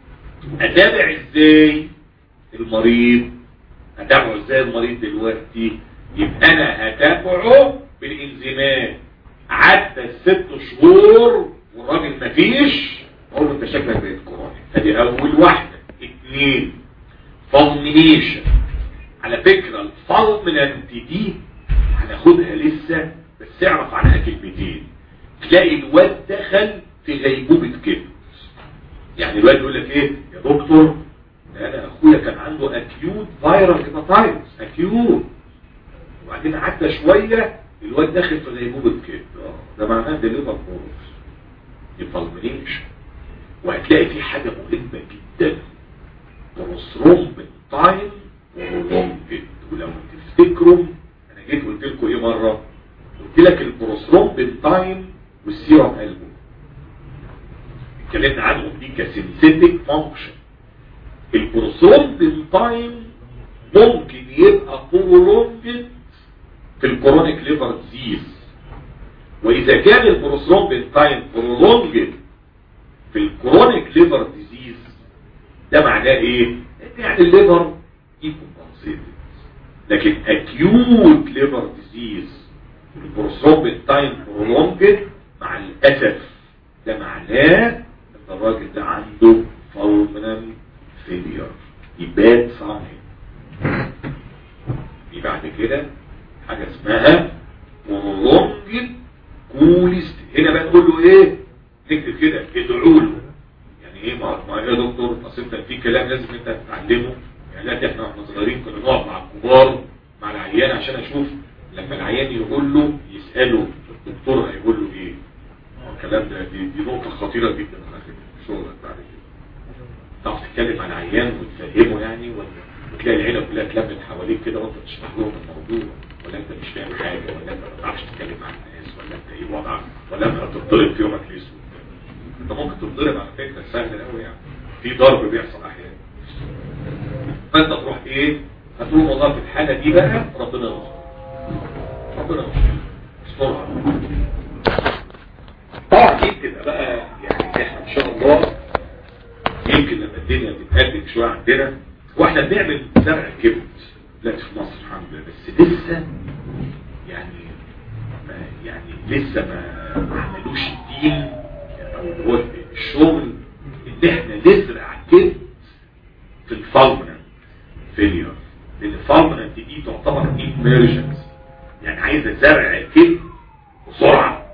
اتابع ازاي المريض هتابعه ازاي المريض دلوقتي يبقى انا هتابعه بالانزيمات عدى الست شهور والراجل مفيش اقول له انت شكلك بقيت كوروني ادي اول واحده اثنين فالمينيشن على فكره الفالمنت دي هناخدها لسه بس اعرف عنها كلمتين تلاقي الواد دخل في غيبوبه كده يعني الواد يقول لك ايه يا دكتور ده انا اخويا كان عنده اكيوت فايرال هيباتايتس اكيوت وبعدين عدى شويه الواد داخل في غيبوبه كده آه، ده معناه ده ليفر كورس يفالمينيشن وهتلاقي في حاجه مهمه جدا بروستروم تايم ولونجد ولو تفتكروا انا جيت قلت لكم ايه مره قلت لك البروستروم تايم والسيرم البوم اتكلمنا عنهم دي كسينثيتك فانكشن البروستروم تايم ممكن يبقى برولونجد في الكرونيك ليفر ديزيز واذا كان البروستروم تايم برولونجد في الكرونيك ليفر ديزيز ده معناه ايه يعني الليفر يكون لكن acute liver disease البروستروم تايم برولونجد مع الاسف ده معناه ان الراجل ده عنده فالمنال فيلير يبات صامت دي بعد كده حاجة اسمها برولونجد كوليست هنا بقى نقول له ايه نكتب كده ادعوا له يعني ايه ما ما ايه يا دكتور اصل انت في كلام لازم انت تتعلمه يعني لا احنا واحنا صغيرين كنا نقعد مع الكبار مع العيان عشان اشوف لما العيان يقول له يساله الدكتور هيقول له ايه الكلام ده دي, دي نقطه خطيره جدا على فكره في شغلك بعد كده تعرف تتكلم عن العيان وتفهمه يعني ولا وتلاقي العيله كلها اتلمت حواليك كده وانت تشرح لهم الموضوع ولا انت مش فاهم حاجه ولا انت ما تعرفش تتكلم مع الناس ولا انت ايه وضعك ولا انت هتتضرب في يومك الاسود انت ممكن تتضرب على فكره سهل قوي يعني في ضرب بيحصل احيانا فانت تروح ايه هتقول والله في الحاله دي بقى ربنا يستر ربنا يستر استرها طبعا دي بتبقى بقى يعني احنا ان شاء الله يمكن لما الدنيا تتقدم شويه عندنا واحنا بنعمل زرع كبد دلوقتي في مصر الحمد لله بس لسه يعني ما يعني لسه ما ما عملوش الدين او هو الشغل ان احنا نزرع كبد في الفالمنت فيلير لان الفالمنت دي تعتبر ايمرجنسي يعني عايزه زرع كبد بسرعه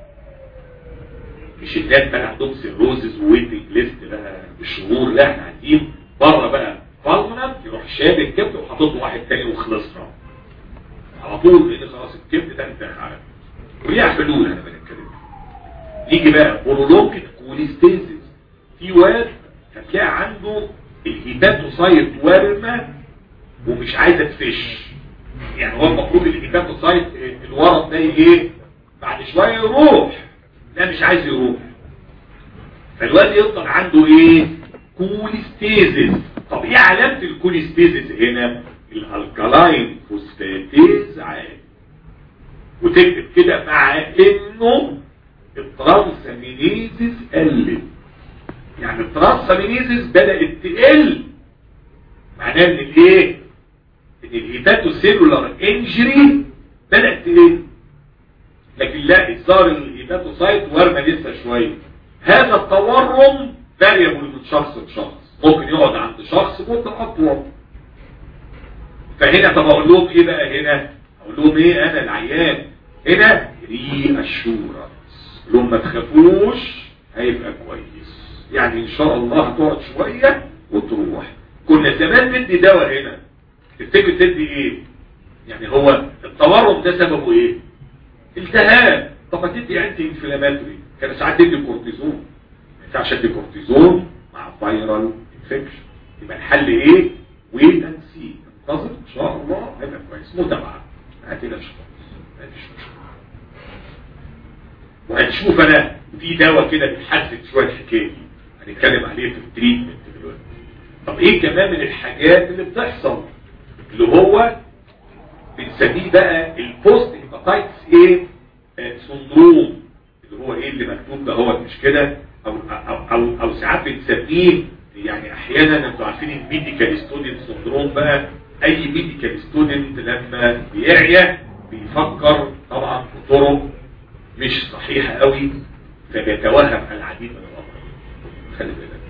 مش الناس بقى عندهم سيروزز وويتنج ليست بقى بالشهور لا احنا عايزين بره بقى فالمنت يروح شاب الكبد وحاطط له واحد تاني وخلصنا على طول لان خلاص الكبد ده انتهى على وليها حلول انا بنتكلم يجي بقى بورولوجيك كوليستيزيس في واد هتلاقي عنده الهيباتوسايت ورمه ومش عايزه تفش يعني هو المفروض الهيباتوسايت الورم ده ايه بعد شويه يروح لا مش عايز يروح فالواد يفضل عنده ايه كوليستيزيس طب ايه علامه الكوليستيزيس هنا الالكالاين فوسفاتيز عالي وتكتب كده مع انه الترانسامينيزيس قلت يعني الترانسامينيزيس بدأت تقل معناه ان الايه ان الهيباتوسيلولار انجري بدأت تقل لكن لا الظاهر الهيباتوسايت ورمه لسه شويه هذا التورم فاريبل من شخص لشخص ممكن يقعد عند شخص مدة اطول فهنا طب اقول لهم ايه بقى هنا اقول لهم ايه انا العيان هنا ري اشورنس لهم ما تخافوش هيبقى كويس يعني ان شاء الله هتقعد شوية وتروح كنا زمان ندي دواء هنا تفتكر تدي ايه يعني هو التورم ده سببه ايه التهاب طب ما تدي انتي انفلاماتوري كان ساعات تدي كورتيزون ما ينفعش ادي كورتيزون مع فايرال انفكشن يبقى الحل ايه ويت اند سي انتظر ان شاء الله هيبقى كويس متابعه ما تقلقش خالص مفيش مشكله وهنشوف انا في دواء كده بيحدد شويه الحكايه دي هنتكلم عليه في التريتمنت دلوقتي طب ايه كمان من الحاجات اللي بتحصل اللي هو بنسميه بقى البوست هيباتايتس ايه سندروم اللي هو ايه اللي مكتوب ده هو مش كده او او او, أو ساعات بنسميه يعني احيانا انتوا عارفين الميديكال ستودنت سندروم بقى اي ميديكال ستودنت لما بيعيا بيفكر طبعا في طرق مش صحيحة قوي فبيتوهم العديد من الامراض خلي بالك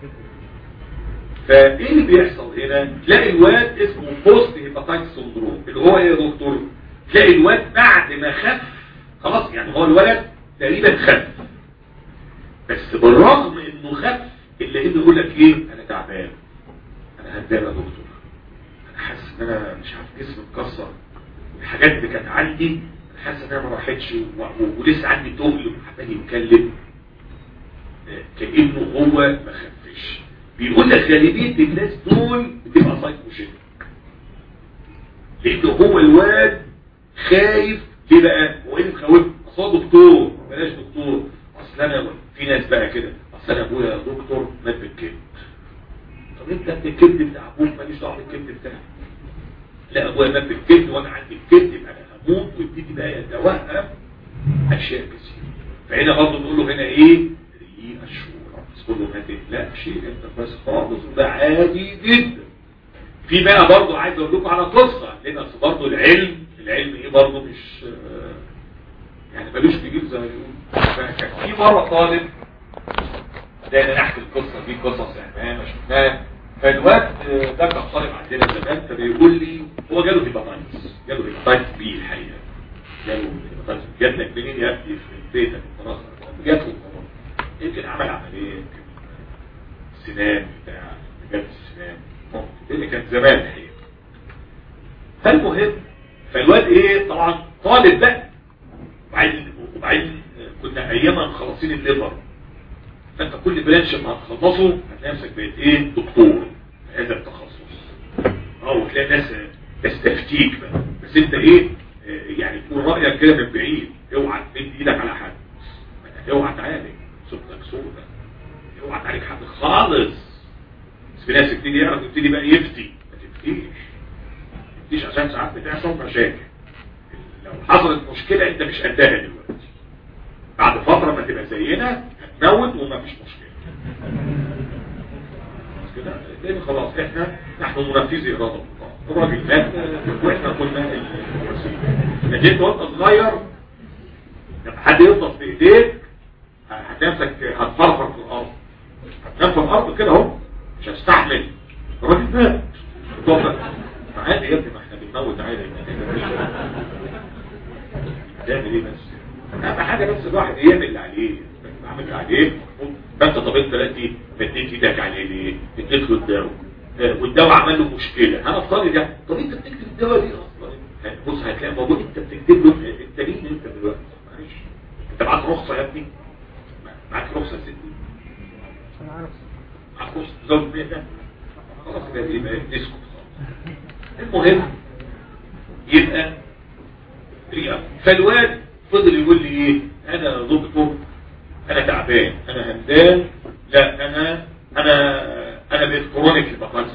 فايه اللي بيحصل هنا تلاقي الواد اسمه بوست هيباتايتس سندروم اللي هو ايه يا دكتور تلاقي الواد بعد ما خف خلاص يعني هو الولد تقريبا خف بس بالرغم انه خف الا انه يقول لك ايه انا تعبان انا هدام يا دكتور انا حاسس ان انا مش عارف جسمي اتكسر الحاجات اللي كانت عندي انا حاسس انها ما راحتش و- و- ولسه عندي تقل وعمال يتكلم آه، كانه هو ما خفش بيقول لك غالبيه الناس دول بتبقى سايكوجينيك لانه هو الواد خايف ليه بقى هو ايه اللي مخوفه اصل هو دكتور بلاش دكتور اصل انا في ناس بقى كده اصل انا ابويا يا دكتور مات بالكبد طب انت ابن الكبد بتاع ابوك ماليش دعوه بالكبد بتاعك لا ابويا مات بالكبد وانا عندي الكبد يبقى انا هموت ويبتدي بقى يتوهم اشياء كتير فهنا برضه نقول له هنا ايه ري اشورنس تقول له ما تقلقش انت بس خالص وده عادي جدا في بقى برضه عايز اقول لكم على قصه لان اصل برضه العلم العلم ايه برضه مش آه، يعني ملوش بيجيب زي ما بيقولوا فكان في مره طالب دايما احكي القصه دي قصص يعني ما شفناها فالواد آه، ده كان طالب عندنا زمان فبيقول لي هو جاله هيباتايتس جاله هيباتايتس بي الحقيقه جاله هيباتايتس جات لك منين يا ابني في بيتك خلاص جات له خلاص. يمكن عمل عمليه يمكن سنان بتاع جاب السنان ممكن. اللي كان زمان الحقيقه فالمهم فالواد ايه طبعا طالب بقى وبعدين وبعدين كنا ايامها مخلصين الليفر فانت كل برانش ما هتخلصه هتلاقي نفسك بقيت ايه دكتور في هذا التخصص اه وتلاقي ناس تستفتيك بقى بس انت ايه آه، يعني تقول رايك كده من بعيد اوعى تمد ايدك على حد اوعى تعالج صوتك سودة اوعى تعالج حد خالص بس في ناس يبتدي يعرف يبتدي بقى يفتي ما تفتيش ما تفتيش عشان ساعات بتحصل مشاكل لو حصلت مشكلة انت مش قدها دلوقتي بعد فترة ما تبقى زينا هتموت وما فيش مشكلة خلاص كده لان خلاص احنا نحن منفذي اراده الله الراجل مات واحنا كنا الوسيله نجيت وانت صغير لما حد يغلط في ايديك هتنفسك هتفرفر في الارض هتنام في الارض كده اهو مش هتستحمل الراجل مات اتفضل عادي يا ابني ما احنا بنموت عادي هتعمل ايه بس اهم حاجه بس الواحد يعمل اللي عليه عامل اللي عليه فانت طب انت دلوقتي مديت ايدك عليه ليه؟ اديت له الدواء آه، والدواء عمل له مشكله هنفترض ده طب انت بتكتب الدواء ليه اصلا؟ يعني بص هتلاقي موجود انت بتكتب له انت مين انت دلوقتي؟ معلش انت معاك رخصه يا ابني؟ معاك رخصه يا ستي؟ انا عارف معاك رخصه تزود بيها ده؟ خلاص كده يبقى نسكت خالص المهم يبقى رياض فالواد فضل يقول لي ايه انا يا دكتور انا تعبان انا همدان لا انا انا انا بقيت كرونيك هيباتايتس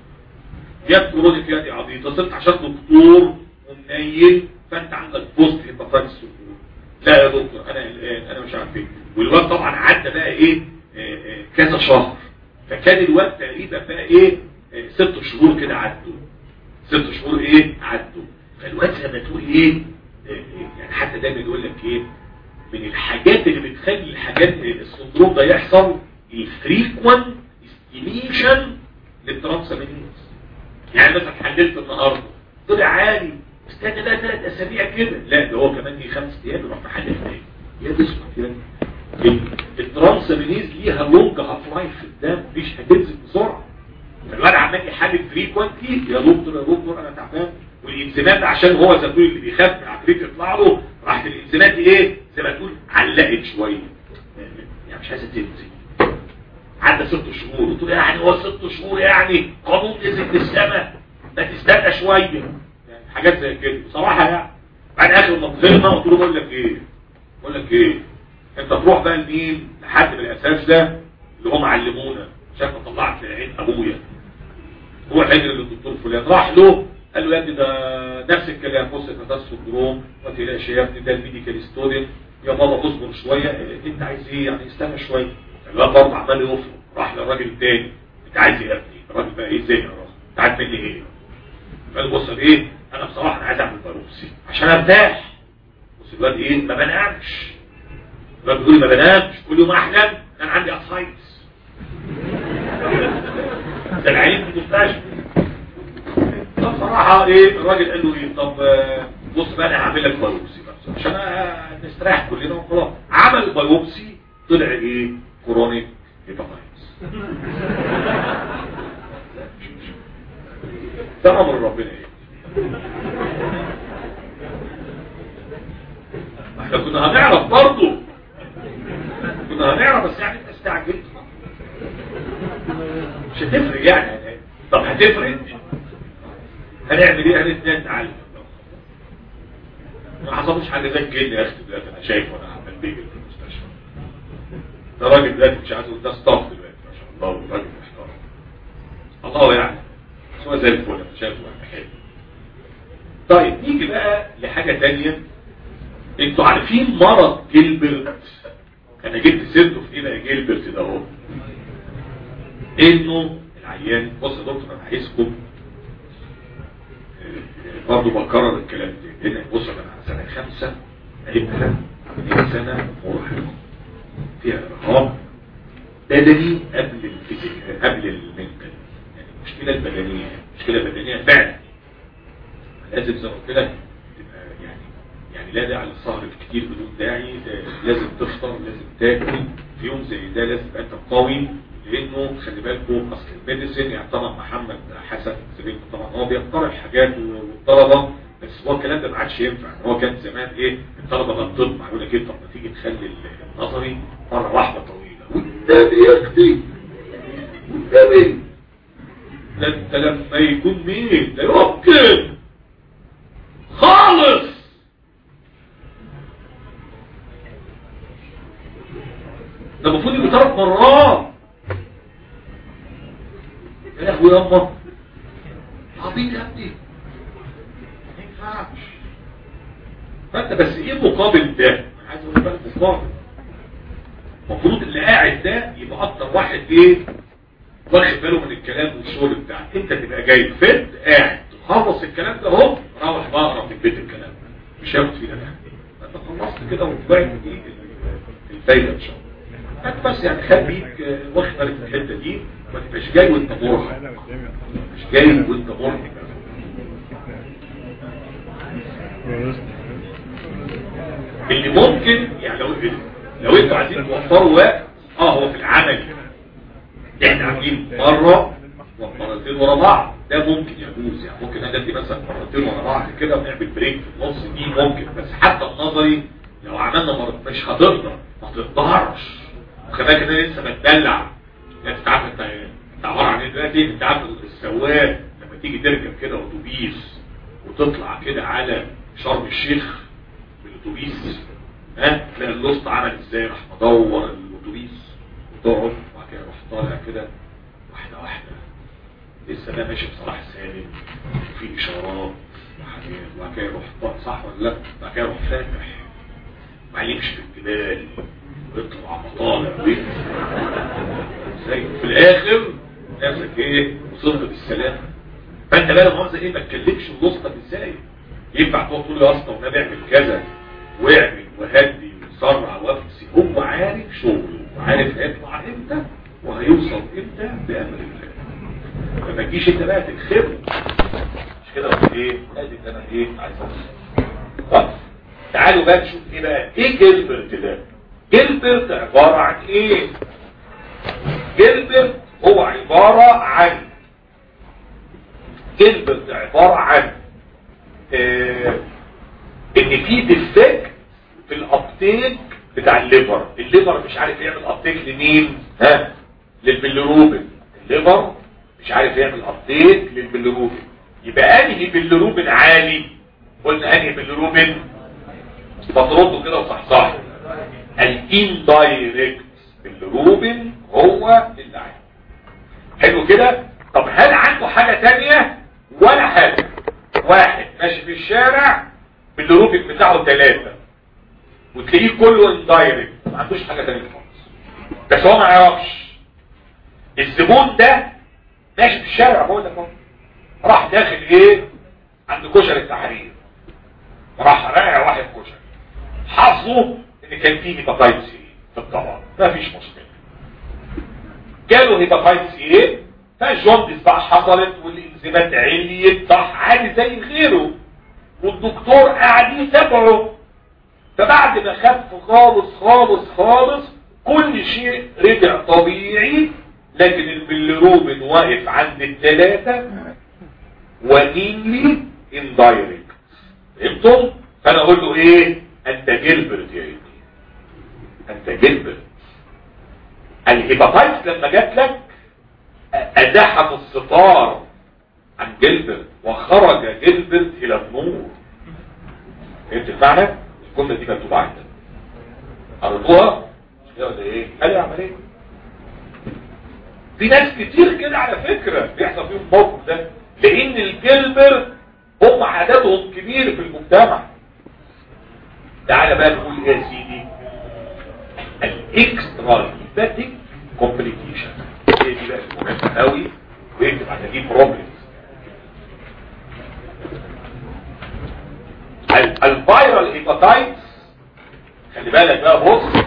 يا كرونيك يا دي عبيطه صرت عشان دكتور ومنيل فانت عندك بوست هيباتايتس لا يا دكتور انا قلقان انا مش عارف ايه والواد طبعا عدى بقى ايه آه، آه، كذا شهر فكان الواد تقريبا بقى ايه آه، ست شهور كده عدوا ست شهور ايه عدوا فالواد زي ما تقول ايه آه، يعني حتى دايما يقول لك ايه من الحاجات اللي بتخلي الحاجات السندروم ده يحصل الفريكوانت استيميشن للترانسامينيز يعني مثلا حللت النهارده طلع عالي استنى بقى ثلاث اسابيع كده لا ده هو كمان دي خمس ايام يروح محلل تاني يا تسكت يا ال- الترانسامينيز ليها لونج هاف لايف في الدم مش هتنزل بسرعه فالواد عمال يحلل فريكوانتي يا دكتور يا دكتور انا تعبان والانزيمات عشان هو زي ما تقول اللي بيخاف من عفريت يطلع له راحت الانزيمات دي ايه زي ما تقول علقت شويه يعني مش عايزه تنزل عدى ست شهور قلت له يعني هو ست شهور يعني قانون نزل للسماء ما تستنى شويه يعني حاجات زي كده بصراحه يعني بعد اخر ما طلعنا قلت له بقول لك ايه بقول لك ايه انت تروح بقى لمين لحد من الاساس ده اللي هم علمونا عشان ما طلعت عين ابويا هو الحجر للدكتور فلان راح له قال له يا ابني ده نفس الكلام بص انت ده السندروم ما تقلقش يا ابني ده الميديكال ستوري يا بابا اصبر شويه انت عايز ايه يعني استنى شويه الواد برضه عمال يفرق راح للراجل التاني انت عايز ايه يا ابني الراجل بقى ايه ازاي يا راجل انت عايز مني ايه فقال بص يا ايه انا بصراحه انا عايز اعمل بايوبسي عشان ارتاح بص الواد ايه ما بنامش الواد بيقول لي ما بنامش كل يوم احلم انا عندي اسايتس ده العيين في المستشفى فبصراحه ايه الراجل قال له ايه طب آه، بص بقى انا هعمل لك بايوبسي بقى عشان آه، نستريح كلنا وخلاص عمل بايوبسي طلع ايه كرونيك هيباتايتس ده امر ربنا ايه ما احنا كنا هنعرف برضه كنا هنعرف بس يعني انت استعجلت مش هتفرق يعني طب هتفرق هنعمل ايه هنتنين نتعلم ما حصلش حاجه زي كده يا اختي دلوقتي انا شايف وانا عمال بيجي في المستشفى ده راجل دلوقتي مش عايز اقول ده ستاف دلوقتي ما شاء الله راجل محترم الله يعني بس هو زي الفل انا شايفه يعني حلو طيب نيجي بقى لحاجه ثانيه انتوا عارفين مرض جيلبرت انا جبت سيرته في ايه بقى جيلبرت ده اهو انه العيان بص يا دكتور انا عايزكم برضه بكرر الكلام ده هنا بص انا سنه خمسه هيبقى عمليه سنه مرهقه فيها ارهاق بدني قبل الفيزيك قبل المنتال يعني المشكله البدنيه المشكله البدنيه فعلا لازم زي ما قلت لك تبقى يعني يعني لا داعي للسهر كتير بدون داعي آه، لازم تفطر لازم تاكل في يوم زي ده لازم تبقى انت قوي لانه خلي بالكم اصل الميديسين يعني طبعا محمد حسن زميلنا طبعا هو بيقترح حاجات والطلبه بس هو الكلام ده ما عادش ينفع هو كان زمان ايه الطلبه غلطت يقول لك ايه طب ما تيجي نخلي النظري مره واحده طويله والنبي يا اختي والنبي ده انت لما يكون مين لا يمكن خالص ده المفروض يبقى ثلاث مرات يا لهوي يابا عبيط يا ابني ما ينفعش فانت بس ايه مقابل ده انا عايز اقول لك مقابل المفروض اللي قاعد ده يبقى اكتر واحد ايه واخد باله من الكلام والشغل بتاعك انت تبقى جاي فت قاعد تخلص الكلام ده اهو روح بقى اقرا في البيت الكلام مش هياخد فينا ده انت خلصت كده وطلعت دي الفايده ان شاء الله انت بس يعني خليك آه، واخد بالك من الحته دي ما تبقاش جاي وانت مرهق مش جاي وانت مرهق اللي ممكن يعني لو لو انتوا عايزين توفروا وقت اه هو في العمل احنا عاملين مره ومرتين ورا بعض ده ممكن يجوز يعني ممكن انا ادي مثلا مرتين ورا بعض كده ونعمل بريك في النص دي ممكن بس حتى النظري لو عملنا مرة مش هتقدر ما تقدرش وخلي بالك انا لسه بتدلع يعني انت عارف انت انت عباره عن ايه دلوقتي انت عارف السواق لما تيجي تركب كده اتوبيس وتطلع كده على شرم الشيخ بالاتوبيس ها تلاقي اللوسط عمل ازاي راح مدور الاتوبيس وتقعد وبعد كده راح طالع كده واحده واحده لسه ده ماشي بصلاح سالم وفي اشارات وحاجات وبعد كده يروح طالع صح ولا لا وبعد كده يروح فاتح وبعدين يمشي في الجبال ويطلع على مطالع بيه ازاي في الاخر نفسك ايه وصلت بالسلامه فانت بقى المؤاخذه ايه ما تكلمش الوسطى ازاي ينفع تقعد تقول له يا اسطى والنبي اعمل كذا واعمل وهدي وسرع وافسي هو عارف شغله وعارف هيطلع امتى وهيوصل امتى بامر الله فما تجيش انت بقى تتخبر مش كده ولا ايه ادي اللي انا ايه عايز اوصل طيب تعالوا بقى نشوف ايه بقى ايه جيلبرت ده جيلبرت عبارة عن ايه جيلبرت هو عبارة عن جيلبرت عبارة عن اه ان في ديفكت في الابتيك بتاع الليفر الليفر مش عارف يعمل ابتيك لمين ها للبلروبين الليفر مش عارف يعمل ابتيك للبلروبين يبقى انهي بلروبين عالي قلنا انهي بلروبين بترده كده وصحصح الاندايركت بالروبن هو اللي عايز حلو كده طب هل عنده حاجة تانية ولا حاجة واحد ماشي في الشارع بالروبن بتاعه ثلاثة وتلاقيه كله اندايركت ما عندوش حاجة تانية خالص بس هو ما يعرفش الزبون ده ماشي في الشارع بقول لك اهو راح داخل ايه عند كشري التحرير راح رايح واحد كشري حظه ان كان فيه هيباتايتس ايه في الطبق مفيش مشكله جاله هيباتايتس ايه فالجوندس بقى حصلت والانزيمات عليت صح عادي زي غيره والدكتور قاعد يتابعه فبعد ما خف خالص خالص خالص كل شيء رجع طبيعي لكن البلروبين واقف عند الثلاثة وإنلي اندايركت فهمتم؟ فأنا أقول له إيه؟ أنت جلبرت يا ابني أنت جلبرت الهيباتايتس لما جات لك أزاحت الستار عن جلبرت وخرج جلبرت إلى النور فهمت المعنى؟ الجملة دي مكتوبة عندك قريتوها؟ مش كده ولا ايه؟ قال لي عمليه في ناس كتير كده على فكرة بيحصل فيهم الموقف ده لان الجلبر هم عددهم كبير في المجتمع تعالى بقى نقول ايه يا سيدي الاكسترا هيباتيك كومبليكيشن هي دي بقى المهمة قوي ويكتب على دي بروبلمز الفيرال هيباتايتس خلي بالك بقى بص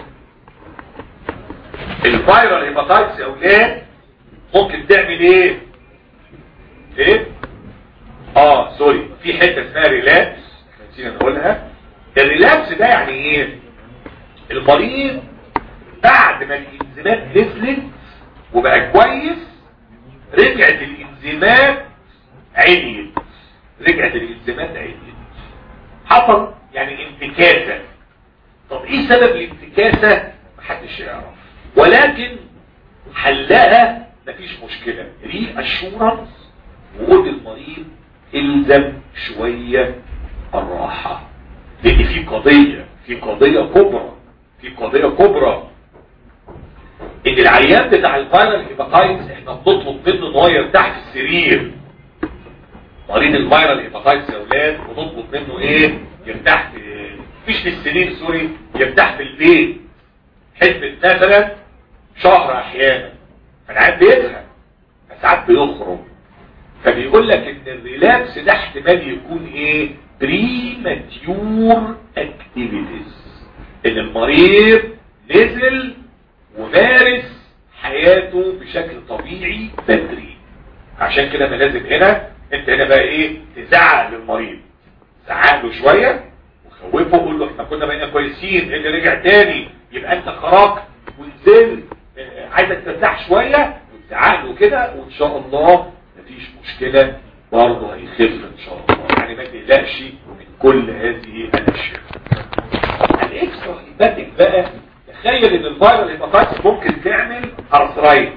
الفيرال هيباتايتس يا اولاد ممكن تعمل ايه ايه اه سوري في حته اسمها ريلابس نسينا نقولها الريلابس ده يعني ايه المريض بعد ما الانزيمات نزلت وبقى كويس رجعت الانزيمات عليت رجعت الانزيمات عليت حصل يعني انتكاسه طب ايه سبب الانتكاسه محدش يعرف ولكن حلها مفيش مشكلة ري اشورنس وقول المريض الزم شوية الراحة لان في قضية في قضية كبرى في قضية كبرى ان العيان بتاع الفيرال هيباتايتس احنا بنطلب منه ان هو يرتاح في السرير مريض الفيرال هيباتايتس يا اولاد ونطلب منه ايه يرتاح في مش في السرير سوري يرتاح في البيت حسبة مثلا شهر احيانا فالعيان بيزهق فساعات بيخرج فبيقول لك ان الريلابس ده احتمال يكون ايه بريماتيور اكتيفيتيز ان المريض نزل ومارس حياته بشكل طبيعي بدري عشان كده ما لازم هنا انت هنا بقى ايه تزعق للمريض زعق له شويه وخوفه قول له احنا كنا بقينا كويسين اللي رجع تاني يبقى انت خرجت ونزلت اه عايزك ترتاح شويه وتزعق له كده وان شاء الله مفيش مشكله برضه هيخف ان شاء الله يعني ما تقلقش من كل هذه الاشياء الاكسترا هيباتيك بقى تخيل ان الفيرال هيباتايتس ممكن تعمل ارثرايت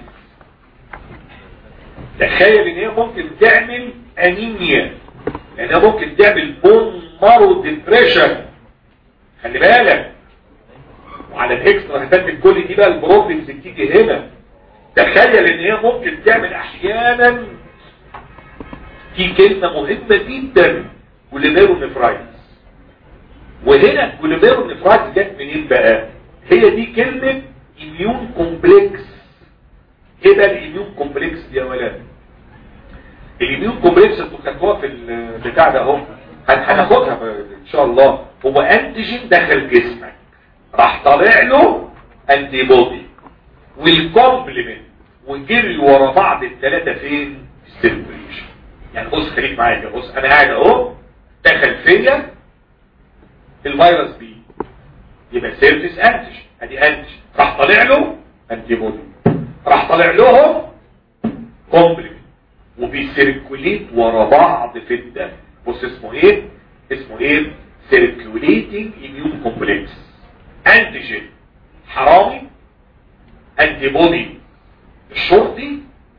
تخيل ان هي ممكن تعمل انيميا لانها ممكن تعمل بون مارو ديبريشن خلي بالك وعلى الاكسترا هيباتيك كل دي بقى البروبلمز بتيجي هنا تخيل ان هي ممكن تعمل احيانا في كلمة مهمة جدا جوليميرو نفرايتس وهنا جوليميرو نفرايتس جت منين بقى هي دي كلمة اميون كومبلكس ايه بقى الاميون كومبلكس دي يا ولاد الاميون كومبلكس انتوا خدتوها في البتاع ده اهو هناخدها ان شاء الله هو انتيجين دخل جسمك راح طالع له انتي بودي والكومبلمنت وجري ورا بعض الثلاثه فين في السيركيوليشن يعني بص خليك معايا بص انا قاعد اهو دخل فيا الفيروس بي يبقى سيرفيس انتج ادي انتج راح طالع له انتي بودي راح طالع لهم كومبلمنت وبيسيركوليت ورا بعض في الدم بص اسمه ايه اسمه ايه سيركوليتنج اميون كومبلكس انتيجين حرامي انتي بودي الشرطي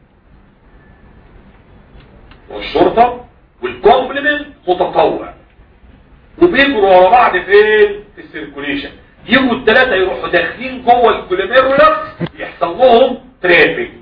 والشرطة والكومبلمنت متطوع وبيجروا ورا بعض فين في السيركوليشن يجوا الثلاثة يروحوا داخلين جوه الكوليميرولس يحصل لهم ترافيك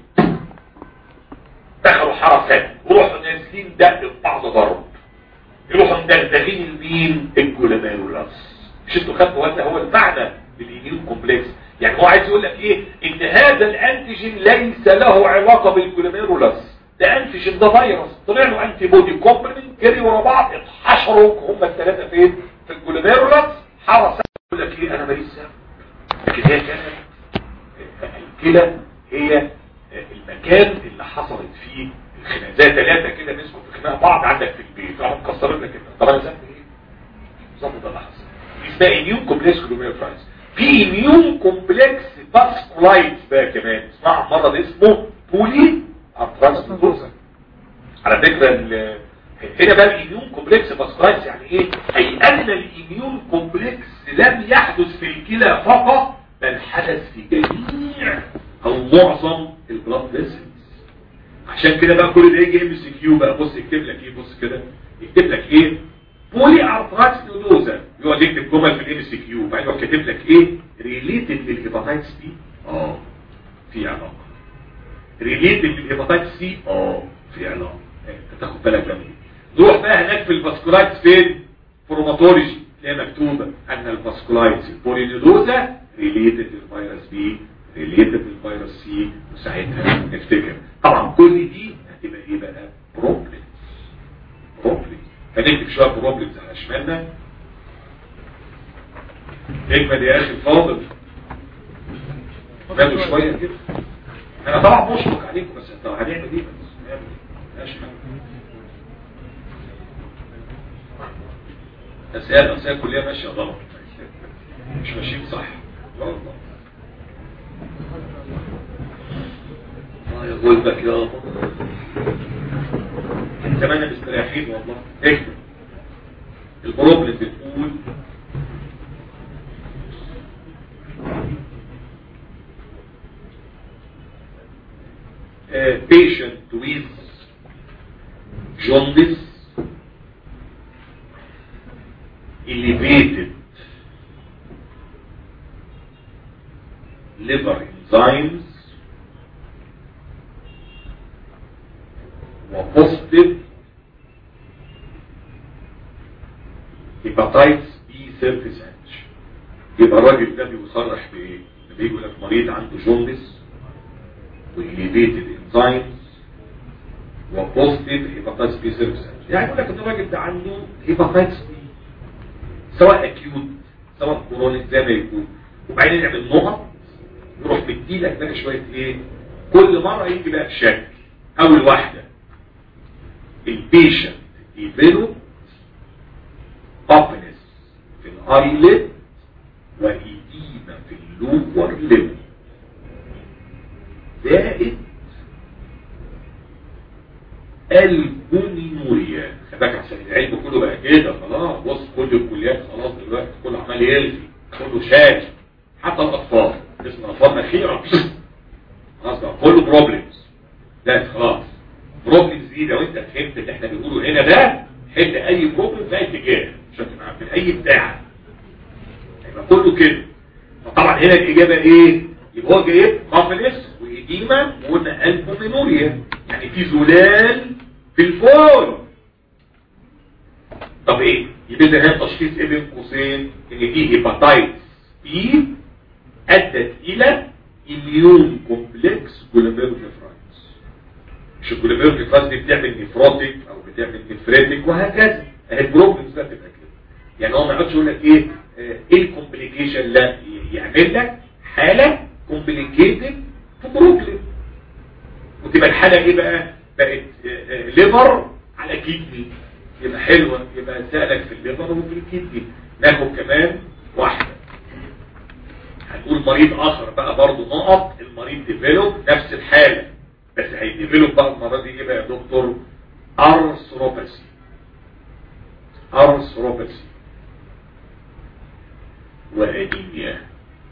دخلوا حركات وروحوا نازلين دق في بعض ضرب يروحوا مدغدغين المين الكوليميرولس مش انتوا خدتوا ولا هو المعنى للإيميون كومبلكس يعني هو عايز يقول لك ايه ان هذا الانتيجين ليس له علاقة بالكوليميرولس ده انتيجين ده فيروس طلع له انتي بودي كومبلمنت جري ورا بعض اتحشروا هم الثلاثه فين في الجلوميرولس حرس يقول لك ايه انا ماليش ذنب لكن هي كانت الكلى هي المكان اللي حصلت فيه الخناقه زي ثلاثه كده مسكوا في خناقه بعض عندك في البيت راحوا مكسرين لك كده طب انا ذنبي ايه؟ بالظبط ده اللي حصل اسمها اميون كومبلكس جلوميرولايتس في اميون كومبلكس باسكولايتس بقى كمان اسمها مرض اسمه بولي ارترايتس على فكره ال- هنا بقى الاميون كومبلكس باسكولايتس يعني ايه اي ان الاميون كومبلكس لم يحدث في الكلى فقط بل حدث في جميع او معظم البلاد فيسلز عشان كده بقى كل ده يجي ام سي كيو بقى بص يكتب لك ايه بص كده يكتب لك ايه بولي ارترايتس نودوزا يقعد يكتب جمل في الام سي كيو وبعدين يروح كاتب لك ايه ريليتد للهيباتايتس بي اه في علاقه ريليتد للهيباتايتس سي اه في علاقه انت تاخد بالك بقى من دي. نروح بقى هناك في الفاسكولايتس فين فروماتولوجي تلاقي مكتوبه ان الفاسكولايتس البولينيدوزا ريليتد للفيروس بي ريليتد للفيروس سي وساعتها نفتكر طبعا كل دي هتبقى ايه بقى بروبلمز بروبلمز هنكتب شويه بروبلمز على شمالنا اجمد يا اخي الفاضل مالوا شويه كده انا طبعا بشفق عليكم بس طب هنعمل ايه بس هنعمل ايه ماشي بس هي الأنسية كلية ماشية غلط مش ماشيين صح والله اه يا قلبك يا أبا انت مانا مستريحين والله اكتب البروبلم بتقول uh, patient with jaundice elevated liver enzymes وبوزيتيف هيباتايتس بي سيرفيس انج يبقى الراجل ده بيصرح بايه؟ لما يجي يقول لك مريض عنده جوندس والليفيتد انزيمز وبوزيتيف هيباتايتس بي سيرفيس انج يعني يقول لك ان الراجل ده عنده هيباتايتس بي سواء اكيوت سواء كرونيك زي ما يكون وبعدين نعمل نقط يروح مديلك بقى شويه ايه كل مره يجي بقى بشكل اول واحده البيشنت يبينه اوبنس في الايلid وايديما في اللور ليم زائد البونيموريا خباك عشان العلم كله بقى كده خلاص بص كل الكليات خلاص دلوقتي كله عمال يلغي كله شاك حتى الاطفال اسم الاطفال اخيرا خلاص بقى كله بروبلمز ده خلاص بروبلمز دي لو انت فهمت اللي احنا بنقوله هنا ده حل اي بروبلم في اي اتجاه عشان تبقى عارف من اي بتاع يبقى كله كده فطبعا هنا الاجابه ايه يبقى هو جايب مافلس وايديما وقلنا البومينوريا يعني في زلال في الفول طب ايه يبقى ده هنا تشخيص ايه بين قوسين ان دي هيباتايتس بي ادت الى اميون كومبلكس جلوميرولوفرايتس مش الجلوميرولوفرايتس دي بتعمل نفروتيك او بتعمل نفريتيك وهكذا اهي البروبلمز بقى بتبقى كده يعني هو ما يقعدش يقول لك ايه آه، ايه الكومبليكيشن لا يعمل لك حاله كومبليكيتد في بروبلم وتبقى الحاله ايه بقى بقت ليفر على كيدني يبقى حلوه يبقى سالك في الليفر وفي الكيدني ناخد كمان واحده هنقول مريض اخر بقى برضه نقط المريض ديفلوب نفس الحاله بس هيديفلوب بقى المره دي ايه بقى يا دكتور ارثروباسي ارثروباسي وانيميا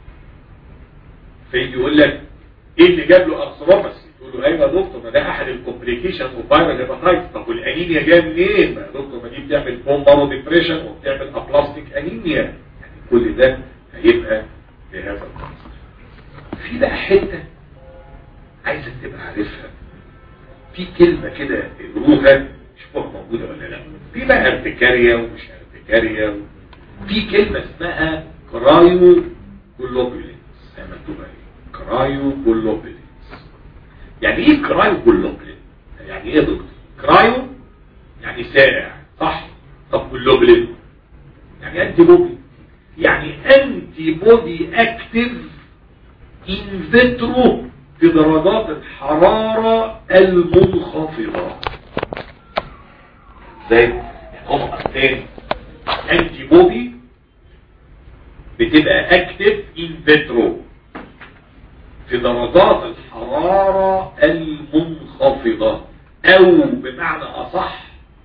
فيجي يقول لك ايه اللي جاب له ارثروباسي تقول له ايوه يا دكتور ما ده احد الكومبليكيشن اوف فايرال هيباتايتس طب والانيميا جايه منين ما يا دكتور ما دي بتعمل بوم بارو ديبريشن وبتعمل ابلاستيك انيميا يعني كل ده هيبقى بهذا القصد في بقى حته عايزك تبقى عارفها في كلمه كده اقروها شوفوها موجوده ولا لا في بقى ارتكاريا ومش ارتكاريا في كلمه اسمها كرايو جلوبولينز زي ما مكتوبه ايه كرايو جلوبولينز يعني ايه كرايو جلوبولين يعني ايه يا دكتور كرايو يعني سائع صح طب جلوبلين يعني انتي بودي يعني انتي بودي اكتف ان فيترو في درجات الحرارة المنخفضة ازاي هم اصلين انتي بودي بتبقى اكتف ان فيترو في درجات الحرارة المنخفضة او بمعنى اصح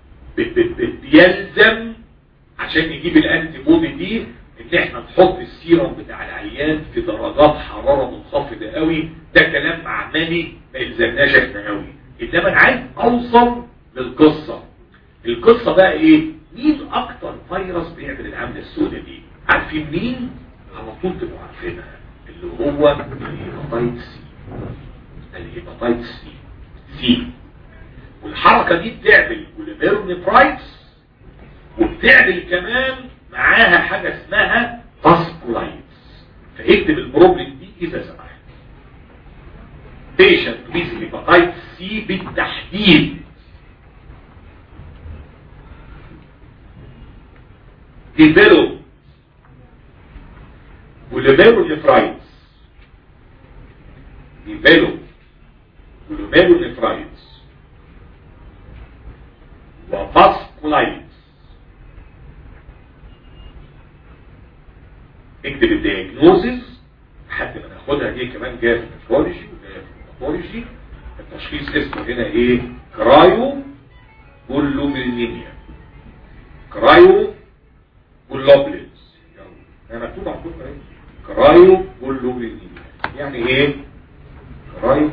بيلزم عشان نجيب الانتي بودي دي ان احنا نحط السيرم بتاع العيان في درجات حرارة منخفضة قوي ده كلام عملي ما يلزمناش احنا قوي انما انا عايز اوصل للقصة القصة بقى ايه مين اكتر فيروس بيعمل العملة السوداء دي عارفين مين على طول تبقوا عارفينها اللي هو الهيباتايت سي الهيباتايت سي سي والحركة دي بتعمل جلوميرونيفرايتس وبتعمل كمان معاها حاجة اسمها فاسكولايتس فاكتب البروبلم دي اذا سمحت بيشنت ويز هيباتايت سي بالتحديد develop glomerulonephritis develop glomerulonephritis وفاسكولايتس اكتب الدياجنوزز لحد ما ناخدها دي كمان جايه في النفرولوجي وجايه في الباثولوجي التشخيص اسمه هنا ايه كرايو بولومينيميا كرايو بولوبلينز انا مكتوب عندكم ايه كرايو بولومينيميا يعني ايه كرايو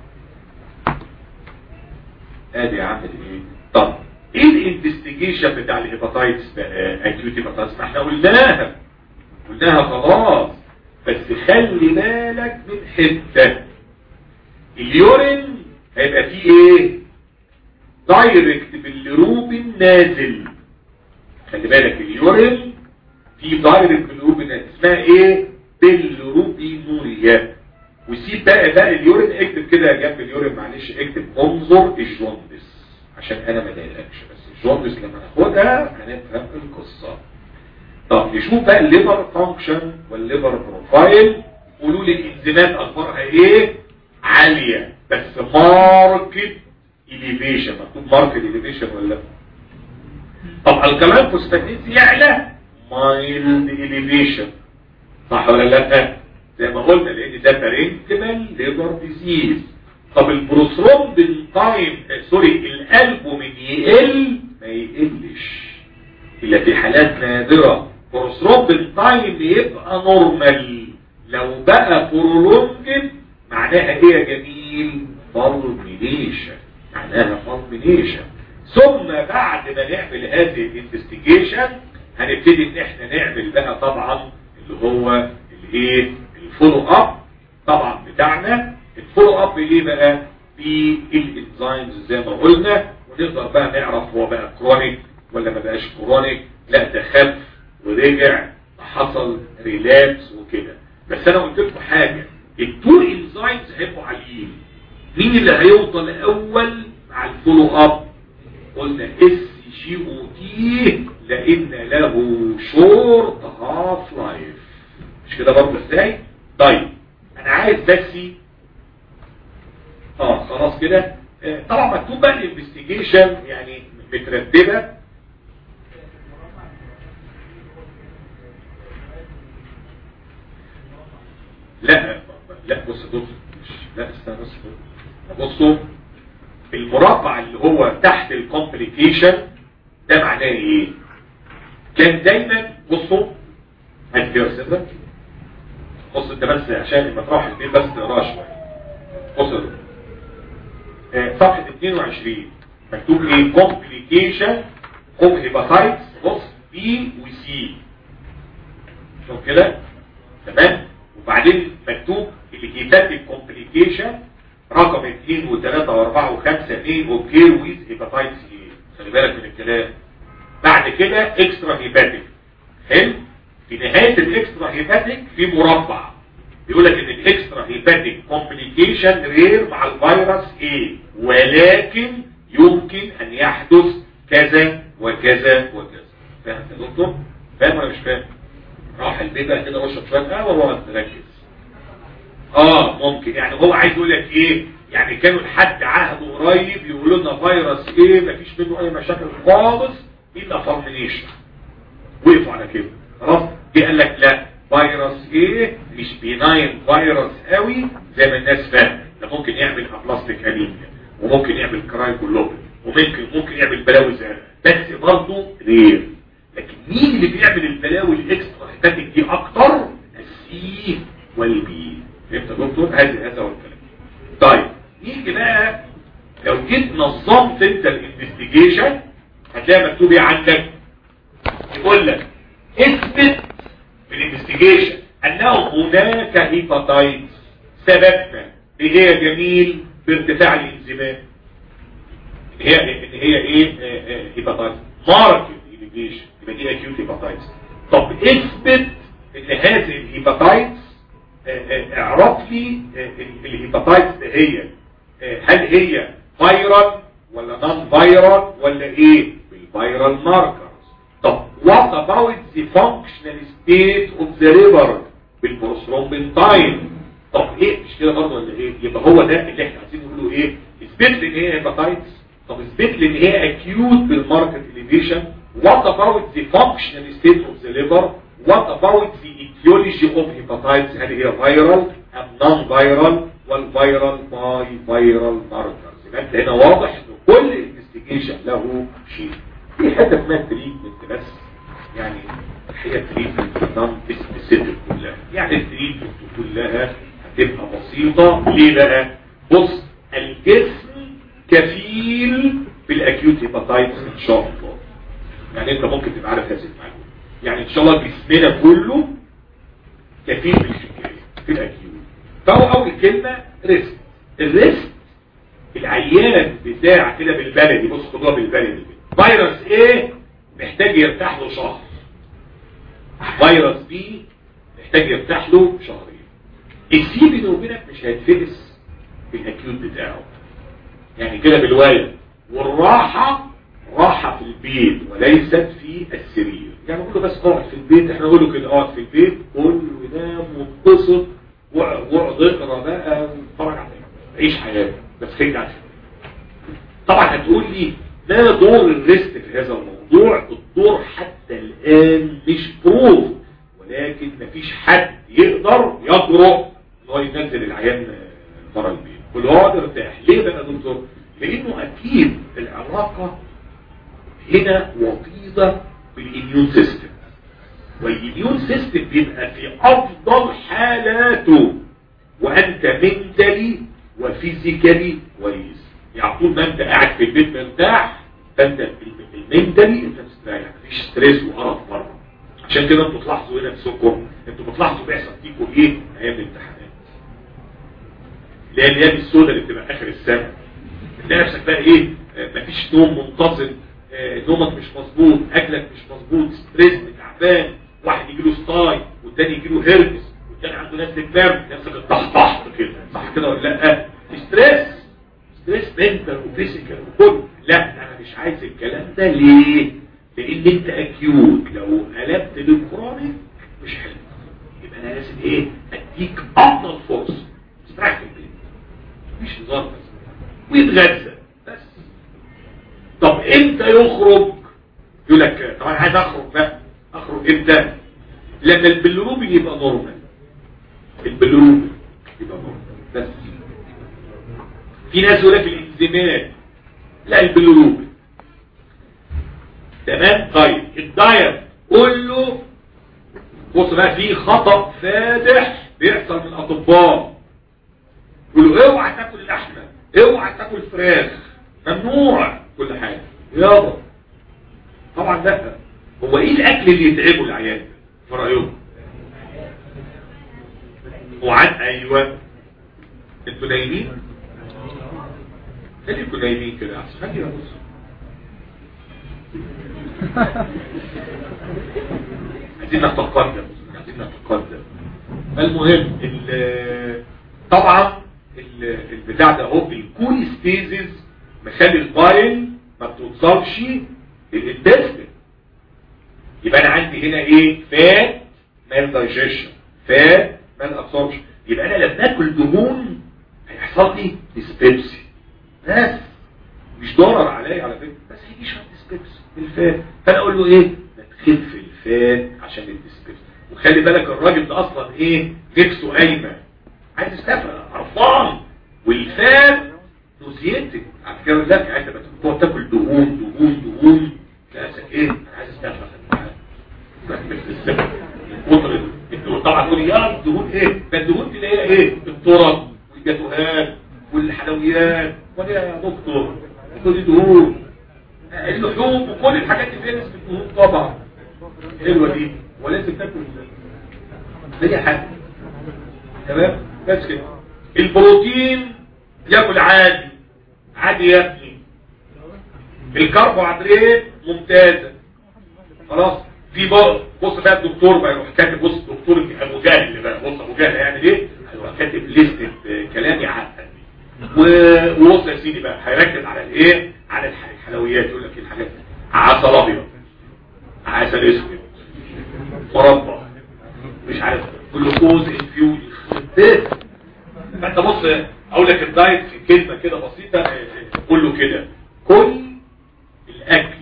ادي يا عم ايه طب ايه الانفستيجيشن بتاع الهيباتايتس بقى اكيوت هيباتايتس ما احنا قلناها قلناها خلاص بس خلي بالك من حته اليورين هيبقى فيه ايه دايركت بالروبين نازل خلي بالك اليورين فيه دايركت بالروبين نازل اسمها ايه بالروبينوريا وسيب بقى بقى اليورين اكتب كده جنب اليورين معلش اكتب انظر الجوندس عشان انا ما ضايقكش بس الجوندس لما ناخدها هنفهم القصه طب نشوف بقى الليبر فانكشن والليبر بروفايل قولوا لي الانزيمات اخبارها ايه عاليه بس ماركت اليفيشن مكتوب ماركت اليفيشن ولا لا طب الكلام فوسفاتيز يعلى مايلد اليفيشن صح ولا لا زي ما قلنا لان ده بارنتمال ليبر ديزيز طب البروثرومبين تايم سوري الالبومين يقل ما يقلش الا في حالات نادرة بروثرومبين تايم يبقى نورمال لو بقى برولونجد معناها ايه يا جميل فالمينيشن معناها فالمينيشن ثم بعد ما نعمل هذه الانفستيجيشن هنبتدي ان احنا نعمل بقى طبعا اللي هو الايه الفولو اب طبعا بتاعنا الفولو اب ايه بقى في الانزيمز زي ما قلنا ونقدر بقى نعرف هو بقى كرونيك ولا ما بقاش كرونيك لا ده خف ورجع حصل ريلابس وكده بس انا قلت لكم حاجه التو انزيمز هيبقوا عاليين مين اللي هيوصل اول مع الفولو اب قلنا اس جي او تي لان له شورت هاف لايف مش كده برضه ازاي طيب انا عايز بس اه خلاص كده آه، طبعا مكتوب بقى الانفستيجيشن يعني مترتبه لا لا بص بص لا استنى بص بصوا المربع اللي هو تحت الكومبليكيشن ده معناه ايه كان دايما بصوا هات كده يا استاذ بص انت بس عشان لما تروح البيت بس تقراها شويه بص يا دكتور. آه، صفحه 22 مكتوب ايه كومبليكيشن اوف هيباتايتس بص بي وسي شوف كده تمام وبعدين مكتوب الهيباتيك كومبليكيشن رقم 2 و3 و4 و5 مين وكير ويز هيباتايتس ايه خلي بالك من الكلام بعد كده اكسترا هيباتيك حلو في نهايه الاكسترا هيباتيك في مربع بيقول لك ان الاكسترا هيباتيك كومبليكيشن رير مع الفيروس ايه ولكن يمكن ان يحدث كذا وكذا وكذا فاهم يا دكتور فاهم ولا مش فاهم راح البيت بقى كده واشرب شويه قهوه واقعد مركز اه ممكن يعني هو عايز يقول لك ايه يعني كانوا لحد عهد قريب يقولوا لنا فيروس ايه مفيش منه اي مشاكل خالص الا فارمينيشن وقفوا على كده خلاص جه قال لك لا فيروس ايه مش بيناين فيروس قوي زي ما الناس فاهمه ده ممكن يعمل ابلاستيك انيميا وممكن يعمل كرايكولوبين وممكن ممكن يعمل بلاوي زرقاء بس برضه رير لكن مين اللي بيعمل البلاوي الاكسترا هيباتيك دي اكتر السي والبي فهمت يا دكتور هذا هذا هو الكلام طيب نيجي بقى لو جيت نظمت انت الانفستيجيشن هتلاقي مكتوب ايه عندك يقول لك اثبت في الانفستيجيشن انه هناك هيباتايتس سببنا ايه هي جميل بارتفاع الانزيمات ان هي ان هي ايه هيباتايتس ماركت ايليجيشن يبقى دي اكيوت هيباتايتس طب اثبت ان هذه الهيباتايتس اعرف لي الهيباتايتس ده هي هل هي فيرال ولا نون فيرال ولا ايه بالفيرال ماركرز طب what about the functional state of the liver بالبروثرومبين تايم طب ايه مش كده برضه ولا ايه يبقى هو ده اللي احنا عايزين نقوله ايه اثبت لي ان هي هيباتايتس طب اثبت لي ان هي اكيوت بالماركت elevation what about the functional state of the liver what about the etiology of hepatitis هل هي viral ام non viral والفيرال باي فيرال ماركرز يبقى انت هنا واضح ان كل انفستيجيشن له شيء في حته اسمها تريتمنت بس يعني هي تريتمنت نون سبيسيفيك كلها يعني التريتمنت كلها هتبقى بسيطه ليه بقى بص الجسم كفيل بالاكيوت هيباتايتس ان شاء الله يعني انت ممكن تبقى عارف هذه المعلومه يعني ان شاء الله جسمنا كله كفيل بالحكايه في الاكيوت فهو اول كلمه ريسك الريسك العيان بتاع كده بالبلدي بص خدوها بالبلدي فيروس ايه محتاج يرتاح له شهر فيروس بي محتاج يرتاح له شهرين السي بيني وبينك مش هيتفلس في الاكيوت بتاعه يعني كده بالواية والراحة راحة في البيت وليست في السرير يعني نقول له بس اقعد في البيت احنا نقول له كده اقعد في البيت كل ونام واتبسط واقعد اقرا بقى واتفرج على عيش حياتك بس خليك عشان طبعا هتقول لي ما دور الريست في هذا الموضوع الدور حتى الان مش بروف ولكن مفيش حد يقدر يجرؤ ان هو ينزل العيان بره البيت كل هو يرتاح ليه بقى يا دكتور لانه اكيد العلاقه هنا وطيده بالاميون سيستم والاميون سيستم بيبقى في افضل حالاته وانت منتلي وفيزيكالي كويس يعني طول ما انت قاعد في البيت مرتاح فانت المنتلي انت مستريح مفيش ستريس وقرف بره عشان كده انتوا تلاحظوا هنا السكر انتوا بتلاحظوا بيحصل فيكم ايه ايام الامتحانات اللي هي الايام السوداء اللي بتبقى اخر السنه تلاقي نفسك بقى ايه مفيش نوم منتظم نومك مش مظبوط اكلك مش مظبوط ستريس تعبان واحد يجي له ستاي والتاني يجي له هيربس والتاني عنده نفس الكلام نفسك الضحضحت كده صح كده ولا لا ستريس ستريس منتال وفيزيكال وكل لا انا مش عايز الكلام ده ليه لان انت اكيوت لو قلبت للكرونيك مش حلو يبقى انا لازم ايه اديك افضل فرصه استريح في البيت مش هزار بس ويتغذى بس طب امتى يخرج يقول لك طب انا عايز اخرج بقى اخرج امتى لما البلروبين يبقى نورمال البلروبين يبقى نورمال بس في ناس يقول لك الانزيمات لا البلروبين تمام طيب الدايت قول له بص بقى في خطأ فادح بيحصل من الاطباء يقول له اوعى تاكل لحمه اوعى تاكل فراخ ممنوع كل حاجه يابا طبعا لا هو ايه الاكل اللي يتعبه العيان في رايهم وعن ايوه انتوا نايمين خليكم نايمين كده احسن خلي بص عايزين نتقدم عايزين نتقدم المهم طبعا البتاع ده اهو الكوليستيزيس مخلي البايل ما بتوصلش للانتستين يبقى انا عندي هنا ايه فات مال دايجيشن فات مال ابسوربشن يبقى انا لما اكل دهون هيحصل لي ديسبيبسي بس مش ضرر عليا على فكره بس هيجي شويه ديسبيبسي الفات فانا اقول له ايه ما تخف الفات عشان الديسبيبسي وخلي بالك الراجل ده اصلا ايه نفسه قايمه عايز يستفرق عرفان والفات نوزيتك على فكره لك انت بتقعد تاكل دهون دهون دهون تلاقيك ايه انا عايز استفرق القطر الدهون طبعا تقول يا الدهون ايه ده الدهون دي اللي هي ايه التراب والجاتوهات والحلويات ولا يا دكتور كل دي دهون اللحوم وكل الحاجات دي فيها نسبه دهون طبعا حلوه دي ولازم تاكل اي حاجه تمام بس كده البروتين ياكل عادي عادي يا ابني الكربوهيدرات ممتازه خلاص في بقى بص بقى الدكتور بقى يروح كاتب بص الدكتور ابو جهل بقى بص ابو جهل هيعمل ايه هيروح كاتب لستة كلام يعقد وبص يا سيدي بقى هيركز على الايه على الحلويات يقول لك ايه الحاجات عسل ابيض عسل اسود مربى مش عارف جلوكوز انفيوز فانت بص اقول لك الدايت في كلمه كده بسيطه قول له كده كل الاكل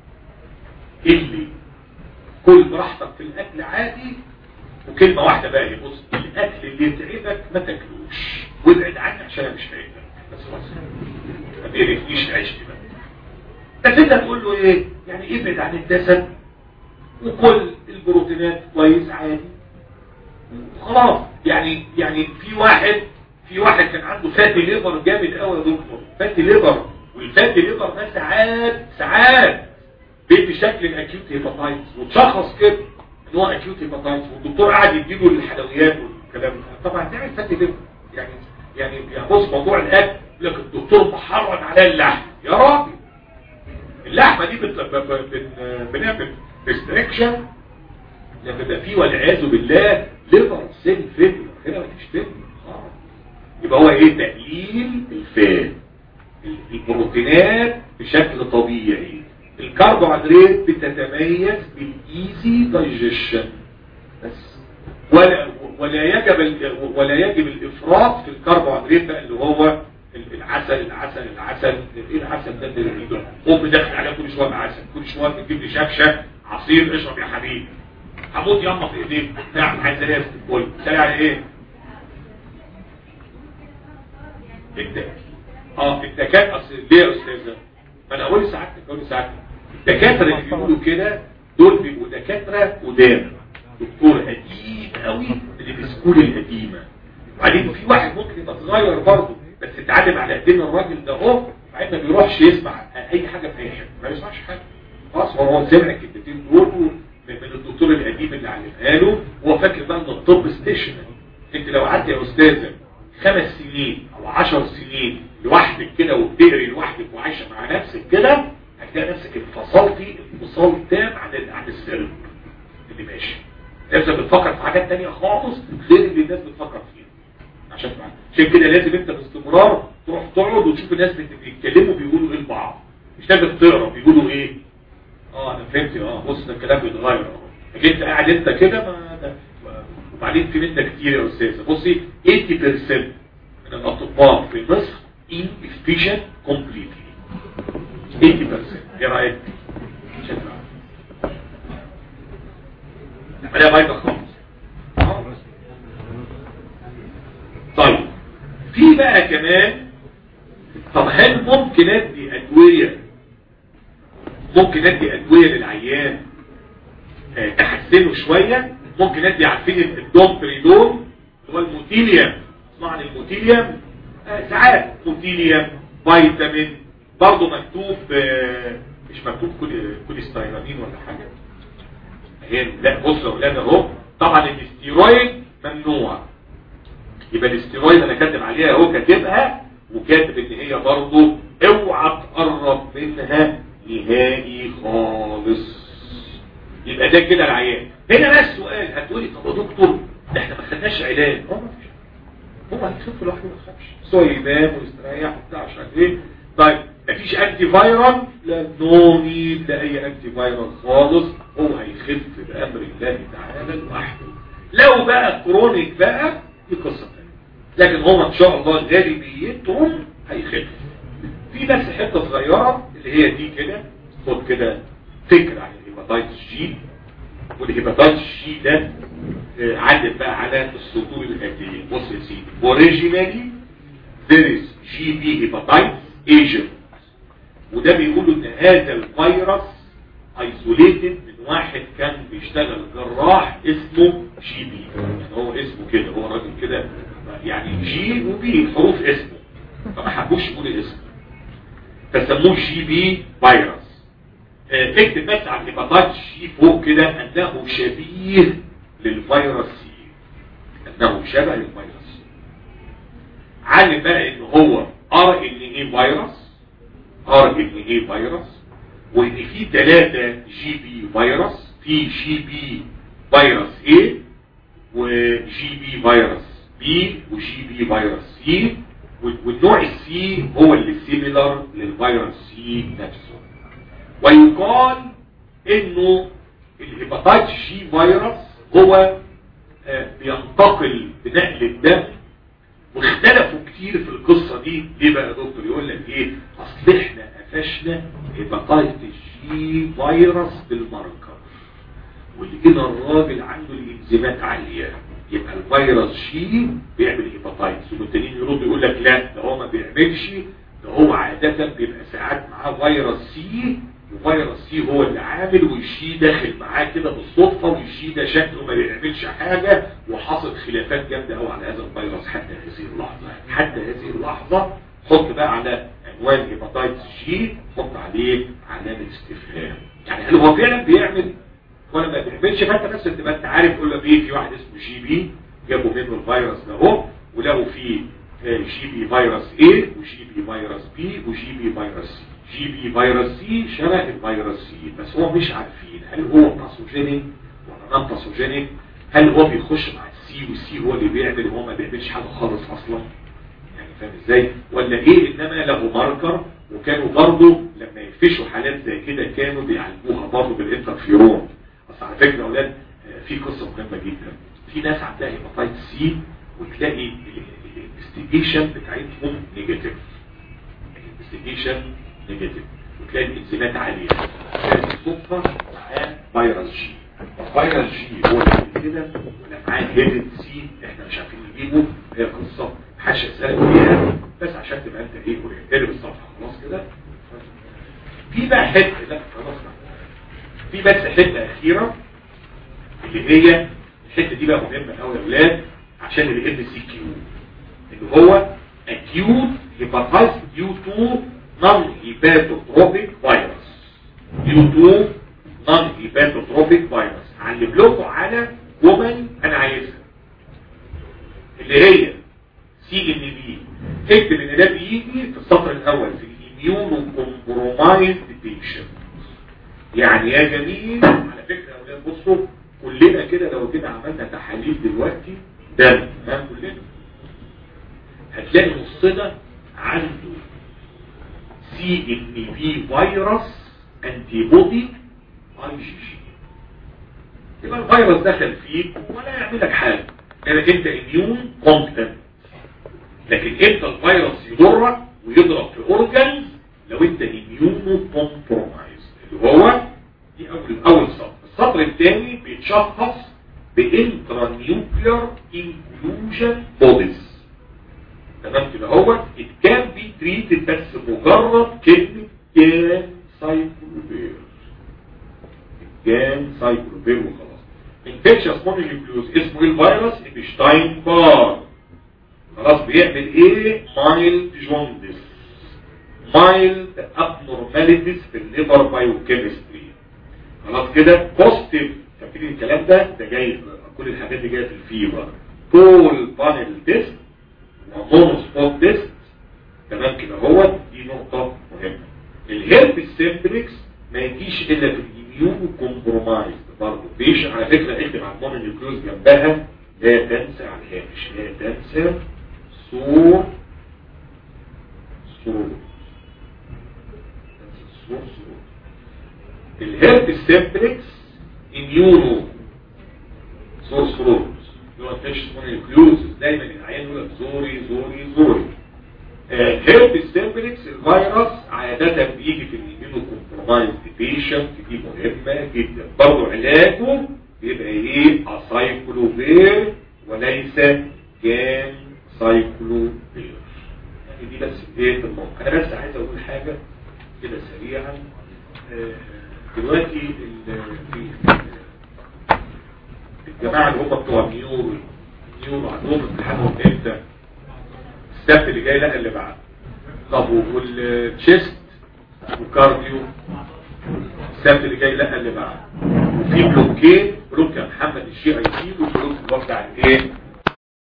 اللي كل براحتك في الاكل عادي وكلمه واحده بقى بص الاكل اللي يتعبك ما تاكلوش وابعد عنه عشان انا مش فايدك بس خلاص ما بيقرفنيش العيش دي بقى بس انت تقول له ايه يعني ابعد عن الدسم وكل البروتينات كويس عادي خلاص يعني يعني في واحد في واحد كان عنده فاتي ليفر جامد قوي يا دكتور فاتي ليفر والفاتي ليفر ده ساعات ساعات بيدي شكل الاكيوت هيباتايتس وتشخص كده ان هو اكيوت هيباتايتس والدكتور قاعد يديله الحلويات والكلام ده طبعا تعمل فاتي ليفر يعني يعني يعني بص موضوع الاكل يقول لك الدكتور محرم على اللحم يا راجل اللحمه دي بت... بن... بنعمل ريستريكشن لما يبقى فيه والعياذ بالله ليفر سيل فيلير هنا مفيش فيلير يبقى هو ايه تقليل الفات البروتينات بشكل طبيعي الكربوهيدرات بتتميز بالايزي دايجيشن بس ولا ولا يجب ولا يجب الافراط في الكربوهيدرات بقى اللي هو العسل العسل العسل ايه العسل ده اللي قوم داخل عليها كل شويه بعسل كل شويه تجيب لي شكشه عصير اشرب يا حبيبي هموت ياما في ايديك نعم عايز ايه الكل سريع على ايه الدكاتره اه الدكاتره اصل ليه يا استاذه ما انا اقول ساعتك اقول ساعتك الدكاتره اللي بيقولوا كده دول بيبقوا دكاتره قدام دكتور قديم قوي اللي بسكول القديمه وبعدين في واحد ممكن يبقى صغير برضه بس اتعلم على قدام الراجل ده اهو بعدين ما بيروحش يسمع اي حاجه في اي حته ما بيسمعش حاجه خلاص هو سمع الكلمتين دول من الدكتور القديم اللي علمها له وهو فاكر بقى ان الطب ستيشنري انت لو قعدت يا استاذه خمس سنين او عشر سنين لوحدك كده وبتقري لوحدك وعايشه مع نفسك كده هتلاقي نفسك انفصلتي انفصال تام عن عن السلب اللي ماشي نفسك بتفكر في حاجات تانية خالص غير اللي الناس بتفكر فيها عشان معنا. عشان كده لازم انت باستمرار تروح تقعد وتشوف الناس بيتكلموا بيقولوا ايه لبعض مش لازم تقرا بيقولوا ايه اه انا فهمت اه بص ده الكلام بيتغير اه لكن انت قاعد انت كده ما وبعدين في منك كتير يا استاذه بصي 80% من الاطباء في مصر inefficient completely 80% ايه رايك؟ شكرا نعملها بايظه خالص طيب في بقى كمان طب هل ممكن ادي ادويه ممكن ادي ادويه للعيان آه، تحسنه شويه ممكن ادي عارفين الدومبريدون اللي هو الموتيليوم اسمعوا عن الموتيليوم آه، ساعات موتيليوم فيتامين برضه مكتوب آه، مش مكتوب كل كوليستيرامين ولا حاجه هي لا بص يا اولاد اهو طبعا الاستيرويد ممنوع يبقى الاستيرويد انا كاتب عليها اهو كاتبها وكاتب ان هي برضه اوعى تقرب منها نهائي خالص يبقى ده كده العيان هنا بقى السؤال هتقولي طب يا دكتور ده احنا ما خدناش علاج اه ما فيش هو هيخف لوحده ما تخافش بس هو ينام ويستريح وبتاع مش عارف ايه طيب مفيش انتي فايرال لا نو نيد لاي انتي فايرال خالص هو هيخف بامر الله تعالى لوحده لو بقى كرونيك بقى دي قصه ثانيه لكن هو ان شاء الله غالبيتهم هيخف في بس حته صغيره اللي هي دي كده خد كده فكره عن الهيباتايتس جي والهيباتايتس جي ده آه، عدت بقى على السطور الاتيه بص يا سيدي اوريجينالي there is GB hepatitis agent وده بيقولوا ان هذا الفيروس ايزوليتد من واحد كان بيشتغل جراح اسمه جي بي يعني هو اسمه كده هو راجل كده يعني جي وبي حروف اسمه فما حبوش يقولوا اسمه فسموه جي بي فيروس آه، اكتب بس على الهيباتايتس جي فوق كده انه شبيه للفيروس سي انه شبه للفيروس سي علم بقى ان هو ار ان اي فيروس ار ان اي فيروس وان في ثلاثة جي بي فيروس في جي بي فيروس A وجي بي فيروس B وجي بي فيروس C والنوع السي هو اللي سيميلر للفيروس سي نفسه ويقال انه الهيباتايت جي فيروس هو آه، بينتقل بنقل الدم واختلفوا كتير في القصة دي ليه بقى يا دكتور يقول لك ايه اصل احنا قفشنا هيباتايت جي فيروس بالماركر ولقينا الراجل عنده الانزيمات عالية يبقى الفيروس جي بيعمل هيباتايتس والتانيين يرد يقول لك لا ده هو ما بيعملش ده هو عادة بيبقى ساعات معاه فيروس سي وفيروس سي هو اللي عامل والشي داخل معاه كده بالصدفة والشي ده شكله ما بيعملش حاجة وحصل خلافات جامدة قوي على هذا الفيروس حتى هذه اللحظة حتى هذه اللحظة حط بقى على عنوان هيباتايتس جي حط عليه علامة استفهام يعني هل هو فعلا بيعمل ولا ما بيعملش فانت بس تبقى انت عارف كل ايه في واحد اسمه جي بي جابوا منه الفيروس ده اهو ولقوا فيه آه، جي بي فيروس A وجي بي فيروس B وجي بي فيروس C جي بي فيروس C شبه الفيروس C بس هو مش عارفين هل هو باثوجينيك ولا نون باثوجينيك هل هو بيخش مع السي والسي هو اللي بيعمل وهو ما بيعملش حاجه خالص اصلا يعني فاهم ازاي ولا ايه انما له ماركر وكانوا برضه لما يفشوا حالات زي كده كانوا بيعالجوها برضه بالانترفيرون بس على فكره يا اولاد آه، في قصه مهمه جدا في ناس عندها هيباتايت سي وتلاقي الانفستيجيشن بتاعتهم نيجاتيف الانفستيجيشن نيجاتيف وتلاقي الانزيمات عاليه تلاقي الصدفه معاه فيروس جي فيروس جي هو اللي كده ولا معاه هيدد سي احنا مش عارفين نجيبه هي قصه حاشا اسالك فيها بس عشان تبقى انت ايه قريب الصفحه خلاص كده في بقى حته لا خلاص في بس حته اخيره اللي هي الحته دي بقى مهمه قوي يا اولاد عشان الام سي كيو اللي هو acute hepatitis due to non-hepatotropic virus due to non-hepatotropic virus هعلم لكم على جمل انا عايزها اللي هي سي ان بي اكتب ان ده بيجي في السطر الاول في الاميونو كومبرومايزد بيشنت يعني يا جميل على فكره يا اولاد بصوا كلنا كده لو كده عملنا تحاليل دلوقتي دم ها كلنا هتلاقي نصنا عنده سي ان بي فيروس انتي بودي اي جي جي يبقى الفيروس دخل فيك ولا يعمل لك حاجه لانك انت اميون كومبتنت لكن انت الفيروس يضرك ويضرب في اورجانز لو انت اميونو كومبرومايز اللي هو دي اول اول سطر السطر الثاني بيتشخص بانترا نيوكلير انكلوجن بوديز تمام كده هو it can be treated بس مجرد كلمة كان سايكلوبير كان سايكلوبير وخلاص infectious mononucleus اسمه ايه الفيروس ابشتاين بار خلاص بيعمل ايه مايلد جوندس مايلد abnormalities في الليفر بايوكيمستري خلاص كده بوزيتيف فاكرين الكلام ده ده جاي كل الحاجات دي جايه في الفيبر كول بانل تيست ومونو سبوت تيست تمام كده هو دي نقطة مهمة الهيلب سيمبلكس ما يجيش الا في الاميون كومبرومايز برضه بيش على فكرة اكتب على المونو نيوكليوز جنبها لا تنسى على الهامش لا تنسى صور صور الهيرب سيمبلكس اميونو سورس فروز اللي هو انفكشن مونيكلوزز دايما العيان يقول لك زوري زوري زوري هيرب سيمبلكس الفيروس عادة بيجي في الاميونو كومبرومايز بيشنت دي مهمة جدا برضه علاجه بيبقى ايه اسايكلوفير وليس جام سايكلوفير يعني دي بس ايه في الموقع انا بس عايز اقول حاجة كده سريعا آه، دلوقتي ال- في الجماعة اللي هم بتوع نيورو نيورو عندهم امتحانهم امتى السبت اللي جاي لا اللي بعد طب والتشيست وكارديو السبت اللي جاي لا اللي بعد وفي بلوكين بلوك يا محمد الشيء اي سي وبلوك اللي هو بتاع الايه